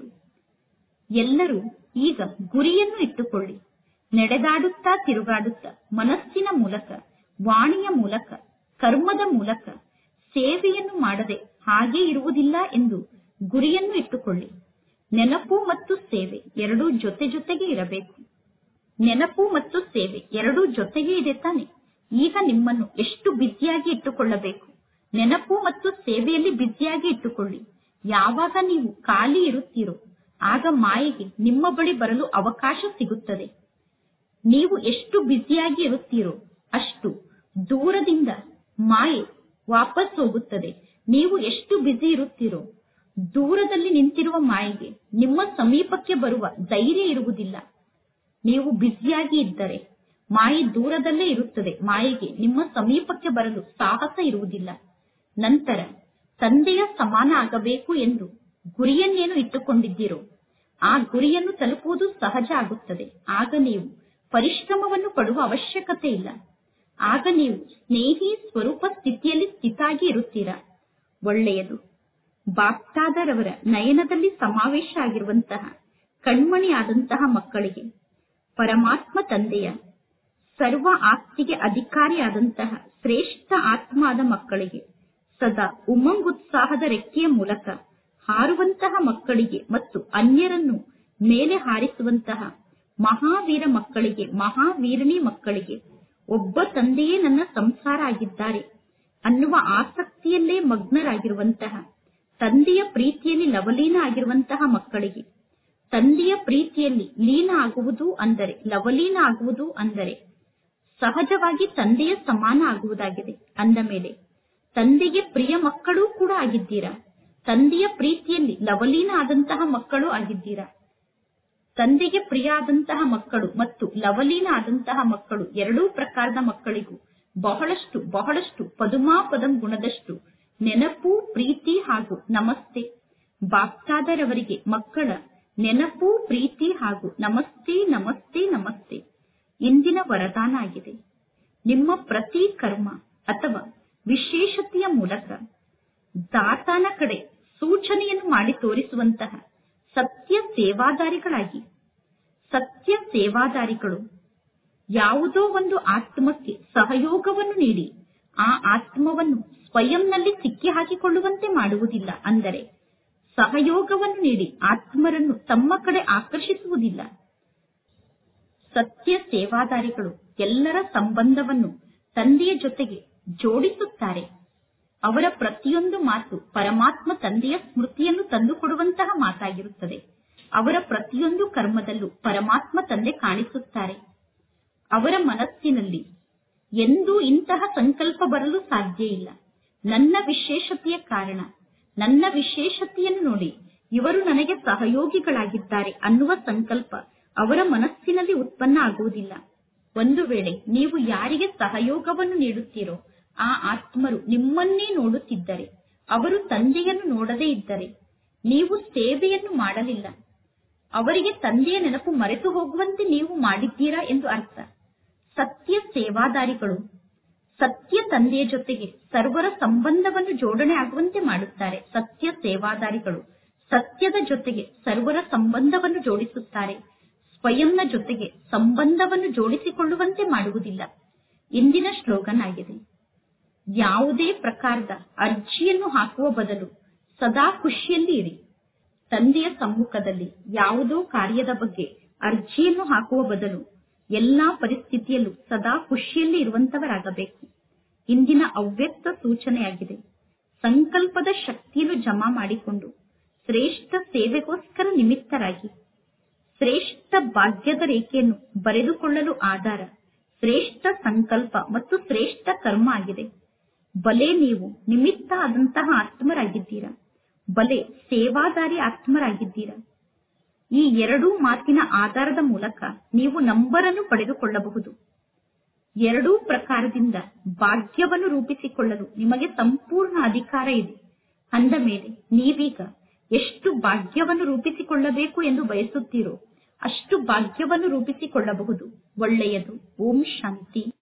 ಎಲ್ಲರೂ ಈಗ ಗುರಿಯನ್ನು ಇಟ್ಟುಕೊಳ್ಳಿ ನಡೆದಾಡುತ್ತಾ ತಿರುಗಾಡುತ್ತಾ ಮನಸ್ಸಿನ ಮೂಲಕ ವಾಣಿಯ ಮೂಲಕ ಕರ್ಮದ ಮೂಲಕ ಸೇವೆಯನ್ನು ಮಾಡದೆ ಹಾಗೆ ಇರುವುದಿಲ್ಲ ಎಂದು ಗುರಿಯನ್ನು ಇಟ್ಟುಕೊಳ್ಳಿ ನೆನಪು ಮತ್ತು ಸೇವೆ ಎರಡೂ ಜೊತೆ ಜೊತೆಗೆ ಇರಬೇಕು ನೆನಪು ಮತ್ತು ಸೇವೆ ಎರಡೂ ಜೊತೆಗೆ ಇದೆ ತಾನೆ ಈಗ ನಿಮ್ಮನ್ನು ಎಷ್ಟು ಬ್ಯುಸಿಯಾಗಿ ಇಟ್ಟುಕೊಳ್ಳಬೇಕು ನೆನಪು ಮತ್ತು ಸೇವೆಯಲ್ಲಿ ಬ್ಯುಸಿಯಾಗಿ ಇಟ್ಟುಕೊಳ್ಳಿ ಯಾವಾಗ ನೀವು ಖಾಲಿ ಇರುತ್ತೀರೋ ಆಗ ಮಾಯೆಗೆ ನಿಮ್ಮ ಬಳಿ ಬರಲು ಅವಕಾಶ ಸಿಗುತ್ತದೆ ನೀವು ಎಷ್ಟು ಬ್ಯುಸಿಯಾಗಿ ಇರುತ್ತೀರೋ ಅಷ್ಟು ದೂರದಿಂದ ಮಾಯೆ ವಾಪಸ್ ಹೋಗುತ್ತದೆ ನೀವು ಎಷ್ಟು ಬ್ಯುಸಿ ಇರುತ್ತೀರೋ ದೂರದಲ್ಲಿ ನಿಂತಿರುವ ಮಾಯೆಗೆ ನಿಮ್ಮ ಸಮೀಪಕ್ಕೆ ಬರುವ ಧೈರ್ಯ ಇರುವುದಿಲ್ಲ ನೀವು ಬ್ಯುಸಿಯಾಗಿ ಇದ್ದರೆ ಮಾಯೆ ದೂರದಲ್ಲೇ ಇರುತ್ತದೆ ಮಾಯೆಗೆ ನಿಮ್ಮ ಸಮೀಪಕ್ಕೆ ಬರಲು ಸಾಹಸ ಇರುವುದಿಲ್ಲ ನಂತರ ತಂದೆಯ ಸಮಾನ ಆಗಬೇಕು ಎಂದು ಗುರಿಯನ್ನೇನು ಇಟ್ಟುಕೊಂಡಿದ್ದೀರೋ ಆ ಗುರಿಯನ್ನು ತಲುಪುವುದು ಸಹಜ ಆಗುತ್ತದೆ ಆಗ ನೀವು ಪರಿಶ್ರಮವನ್ನು ಪಡುವ ಅವಶ್ಯಕತೆ ಇಲ್ಲ ಆಗ ನೀವು ಸ್ನೇಹಿ ಸ್ವರೂಪ ಸ್ಥಿತಿಯಲ್ಲಿ ಸ್ಥಿತಾಗಿ ಇರುತ್ತೀರಾ ಒಳ್ಳೆಯದು ಬಾಪ್ತಾದರವರ ನಯನದಲ್ಲಿ ಸಮಾವೇಶ ಆಗಿರುವಂತಹ ಕಣ್ಮಣಿಯಾದಂತಹ ಮಕ್ಕಳಿಗೆ ಪರಮಾತ್ಮ ತಂದೆಯ ಸರ್ವ ಆಸ್ತಿಗೆ ಅಧಿಕಾರಿಯಾದಂತಹ ಶ್ರೇಷ್ಠ ಆತ್ಮ ಆದ ಮಕ್ಕಳಿಗೆ ಸದಾ ಉಮಂಗುತ್ಸಾಹದ ರೆಕ್ಕೆಯ ಮೂಲಕ ಹಾರುವಂತಹ ಮಕ್ಕಳಿಗೆ ಮತ್ತು ಅನ್ಯರನ್ನು ಮೇಲೆ ಹಾರಿಸುವಂತಹ ಮಹಾವೀರ ಮಕ್ಕಳಿಗೆ ಮಹಾವೀರಣಿ ಮಕ್ಕಳಿಗೆ ಒಬ್ಬ ತಂದೆಯೇ ನನ್ನ ಸಂಸಾರ ಆಗಿದ್ದಾರೆ ಅನ್ನುವ ಆಸಕ್ತಿಯಲ್ಲೇ ಮಗ್ನರಾಗಿರುವಂತಹ ತಂದೆಯ ಪ್ರೀತಿಯಲ್ಲಿ ಲವಲೀನ ಆಗಿರುವಂತಹ ಮಕ್ಕಳಿಗೆ ತಂದೆಯ ಪ್ರೀತಿಯಲ್ಲಿ ಲೀನ ಆಗುವುದು ಅಂದರೆ ಲವಲೀನ ಆಗುವುದು ಅಂದರೆ ಸಹಜವಾಗಿ ತಂದೆಯ ಸಮಾನ ಆಗುವುದಾಗಿದೆ ಅಂದ ಮೇಲೆ ತಂದೆಗೆ ಪ್ರಿಯ ಮಕ್ಕಳೂ ಕೂಡ ಆಗಿದ್ದೀರಾ ತಂದೆಯ ಪ್ರೀತಿಯಲ್ಲಿ ಲವಲೀನ ಆದಂತಹ ಮಕ್ಕಳು ಆಗಿದ್ದೀರಾ ತಂದೆಗೆ ಪ್ರಿಯ ಆದಂತಹ ಮಕ್ಕಳು ಮತ್ತು ಲವಲೀನ ಆದಂತಹ ಮಕ್ಕಳು ಎರಡೂ ಪ್ರಕಾರದ ಮಕ್ಕಳಿಗೂ ಬಹಳಷ್ಟು ಬಹಳಷ್ಟು ಪದುಮಾಪದಂ ಗುಣದಷ್ಟು ನೆನಪು ಪ್ರೀತಿ ಹಾಗೂ ನಮಸ್ತೆ ಬಾಪ್ತಾದರವರಿಗೆ ಮಕ್ಕಳ ನೆನಪು ಪ್ರೀತಿ ಹಾಗೂ ನಮಸ್ತೆ ನಮಸ್ತೆ ನಮಸ್ತೆ ಇಂದಿನ ವರದಾನ ಆಗಿದೆ ನಿಮ್ಮ ಪ್ರತಿ ಕರ್ಮ ಅಥವಾ ವಿಶೇಷತೆಯ ಮೂಲಕ ದಾತಾನ ಕಡೆ ಸೂಚನೆಯನ್ನು ಮಾಡಿ ತೋರಿಸುವಂತಹ ಸತ್ಯ ಸೇವಾದಾರಿಗಳಾಗಿ ಸತ್ಯ ಸೇವಾದಾರಿಗಳು ಯಾವುದೋ ಒಂದು ಆತ್ಮಕ್ಕೆ ಸಹಯೋಗವನ್ನು ನೀಡಿ ಆ ಆತ್ಮವನ್ನು ಸ್ವಯಂನಲ್ಲಿ ಸಿಕ್ಕಿ ಹಾಕಿಕೊಳ್ಳುವಂತೆ ಮಾಡುವುದಿಲ್ಲ ಅಂದರೆ ಸಹಯೋಗವನ್ನು ನೀಡಿ ಆತ್ಮರನ್ನು ತಮ್ಮ ಕಡೆ ಆಕರ್ಷಿಸುವುದಿಲ್ಲ ಸತ್ಯ ಸೇವಾದಾರಿಗಳು ಎಲ್ಲರ ಸಂಬಂಧವನ್ನು ತಂದೆಯ ಜೊತೆಗೆ ಜೋಡಿಸುತ್ತಾರೆ ಅವರ ಪ್ರತಿಯೊಂದು ಮಾತು ಪರಮಾತ್ಮ ತಂದೆಯ ಸ್ಮೃತಿಯನ್ನು ತಂದುಕೊಡುವಂತಹ ಮಾತಾಗಿರುತ್ತದೆ ಅವರ ಪ್ರತಿಯೊಂದು ಕರ್ಮದಲ್ಲೂ ಪರಮಾತ್ಮ ತಂದೆ ಕಾಣಿಸುತ್ತಾರೆ ಅವರ ಮನಸ್ಸಿನಲ್ಲಿ ಎಂದೂ ಇಂತಹ ಸಂಕಲ್ಪ ಬರಲು ಸಾಧ್ಯ ಇಲ್ಲ ನನ್ನ ವಿಶೇಷತೆಯ ಕಾರಣ ನನ್ನ ವಿಶೇಷತೆಯನ್ನು ನೋಡಿ ಇವರು ನನಗೆ ಸಹಯೋಗಿಗಳಾಗಿದ್ದಾರೆ ಅನ್ನುವ ಸಂಕಲ್ಪ ಅವರ ಮನಸ್ಸಿನಲ್ಲಿ ಉತ್ಪನ್ನ ಆಗುವುದಿಲ್ಲ ಒಂದು ವೇಳೆ ನೀವು ಯಾರಿಗೆ ಸಹಯೋಗವನ್ನು ನೀಡುತ್ತೀರೋ ಆ ಆತ್ಮರು ನಿಮ್ಮನ್ನೇ ನೋಡುತ್ತಿದ್ದರೆ ಅವರು ತಂದೆಯನ್ನು ನೋಡದೇ ಇದ್ದರೆ ನೀವು ಸೇವೆಯನ್ನು ಮಾಡಲಿಲ್ಲ ಅವರಿಗೆ ತಂದೆಯ ನೆನಪು ಮರೆತು ಹೋಗುವಂತೆ ನೀವು ಮಾಡಿದ್ದೀರಾ ಎಂದು ಅರ್ಥ ಸತ್ಯ ಸೇವಾದಾರಿಗಳು ಸತ್ಯ ತಂದೆಯ ಜೊತೆಗೆ ಸರ್ವರ ಸಂಬಂಧವನ್ನು ಜೋಡಣೆ ಆಗುವಂತೆ ಮಾಡುತ್ತಾರೆ ಸತ್ಯ ಸೇವಾದಾರಿಗಳು ಸತ್ಯದ ಜೊತೆಗೆ ಸರ್ವರ ಸಂಬಂಧವನ್ನು ಜೋಡಿಸುತ್ತಾರೆ ಸ್ವಯಂನ ಜೊತೆಗೆ ಸಂಬಂಧವನ್ನು ಜೋಡಿಸಿಕೊಳ್ಳುವಂತೆ ಮಾಡುವುದಿಲ್ಲ ಇಂದಿನ ಶ್ಲೋಗನ್ ಆಗಿದೆ ಯಾವುದೇ ಪ್ರಕಾರದ ಅರ್ಜಿಯನ್ನು ಹಾಕುವ ಬದಲು ಸದಾ ಖುಷಿಯಲ್ಲಿ ಇರಿ ತಂದೆಯ ಸಮ್ಮುಖದಲ್ಲಿ ಯಾವುದೋ ಕಾರ್ಯದ ಬಗ್ಗೆ ಅರ್ಜಿಯನ್ನು ಹಾಕುವ ಬದಲು ಎಲ್ಲಾ ಪರಿಸ್ಥಿತಿಯಲ್ಲೂ ಸದಾ ಖುಷಿಯಲ್ಲಿ ಇರುವಂತವರಾಗಬೇಕು ಇಂದಿನ ಅವ್ಯಕ್ತ ಸೂಚನೆಯಾಗಿದೆ ಸಂಕಲ್ಪದ ಶಕ್ತಿಯನ್ನು ಜಮಾ ಮಾಡಿಕೊಂಡು ಶ್ರೇಷ್ಠ ಸೇವೆಗೋಸ್ಕರ ನಿಮಿತ್ತರಾಗಿ ಶ್ರೇಷ್ಠ ಭಾಗ್ಯದ ರೇಖೆಯನ್ನು ಬರೆದುಕೊಳ್ಳಲು ಆಧಾರ ಶ್ರೇಷ್ಠ ಸಂಕಲ್ಪ ಮತ್ತು ಶ್ರೇಷ್ಠ ಕರ್ಮ ಆಗಿದೆ ಬಲೆ ನೀವು ನಿಮಿತ್ತ ಆದಂತಹ ಆತ್ಮರಾಗಿದ್ದೀರಾ ಬಲೆ ಸೇವಾದಾರಿ ಆತ್ಮರಾಗಿದ್ದೀರಾ ಈ ಎರಡೂ ಮಾತಿನ ಆಧಾರದ ಮೂಲಕ ನೀವು ನಂಬರನ್ನು ಪಡೆದುಕೊಳ್ಳಬಹುದು ಎರಡೂ ಪ್ರಕಾರದಿಂದ ಭಾಗ್ಯವನ್ನು ರೂಪಿಸಿಕೊಳ್ಳಲು ನಿಮಗೆ ಸಂಪೂರ್ಣ ಅಧಿಕಾರ ಇದೆ ಅಂದ ಮೇಲೆ ನೀವೀಗ ಎಷ್ಟು ಭಾಗ್ಯವನ್ನು ರೂಪಿಸಿಕೊಳ್ಳಬೇಕು ಎಂದು ಬಯಸುತ್ತೀರೋ ಅಷ್ಟು ಭಾಗ್ಯವನ್ನು ರೂಪಿಸಿಕೊಳ್ಳಬಹುದು ಒಳ್ಳೆಯದು ಓಂ ಶಾಂತಿ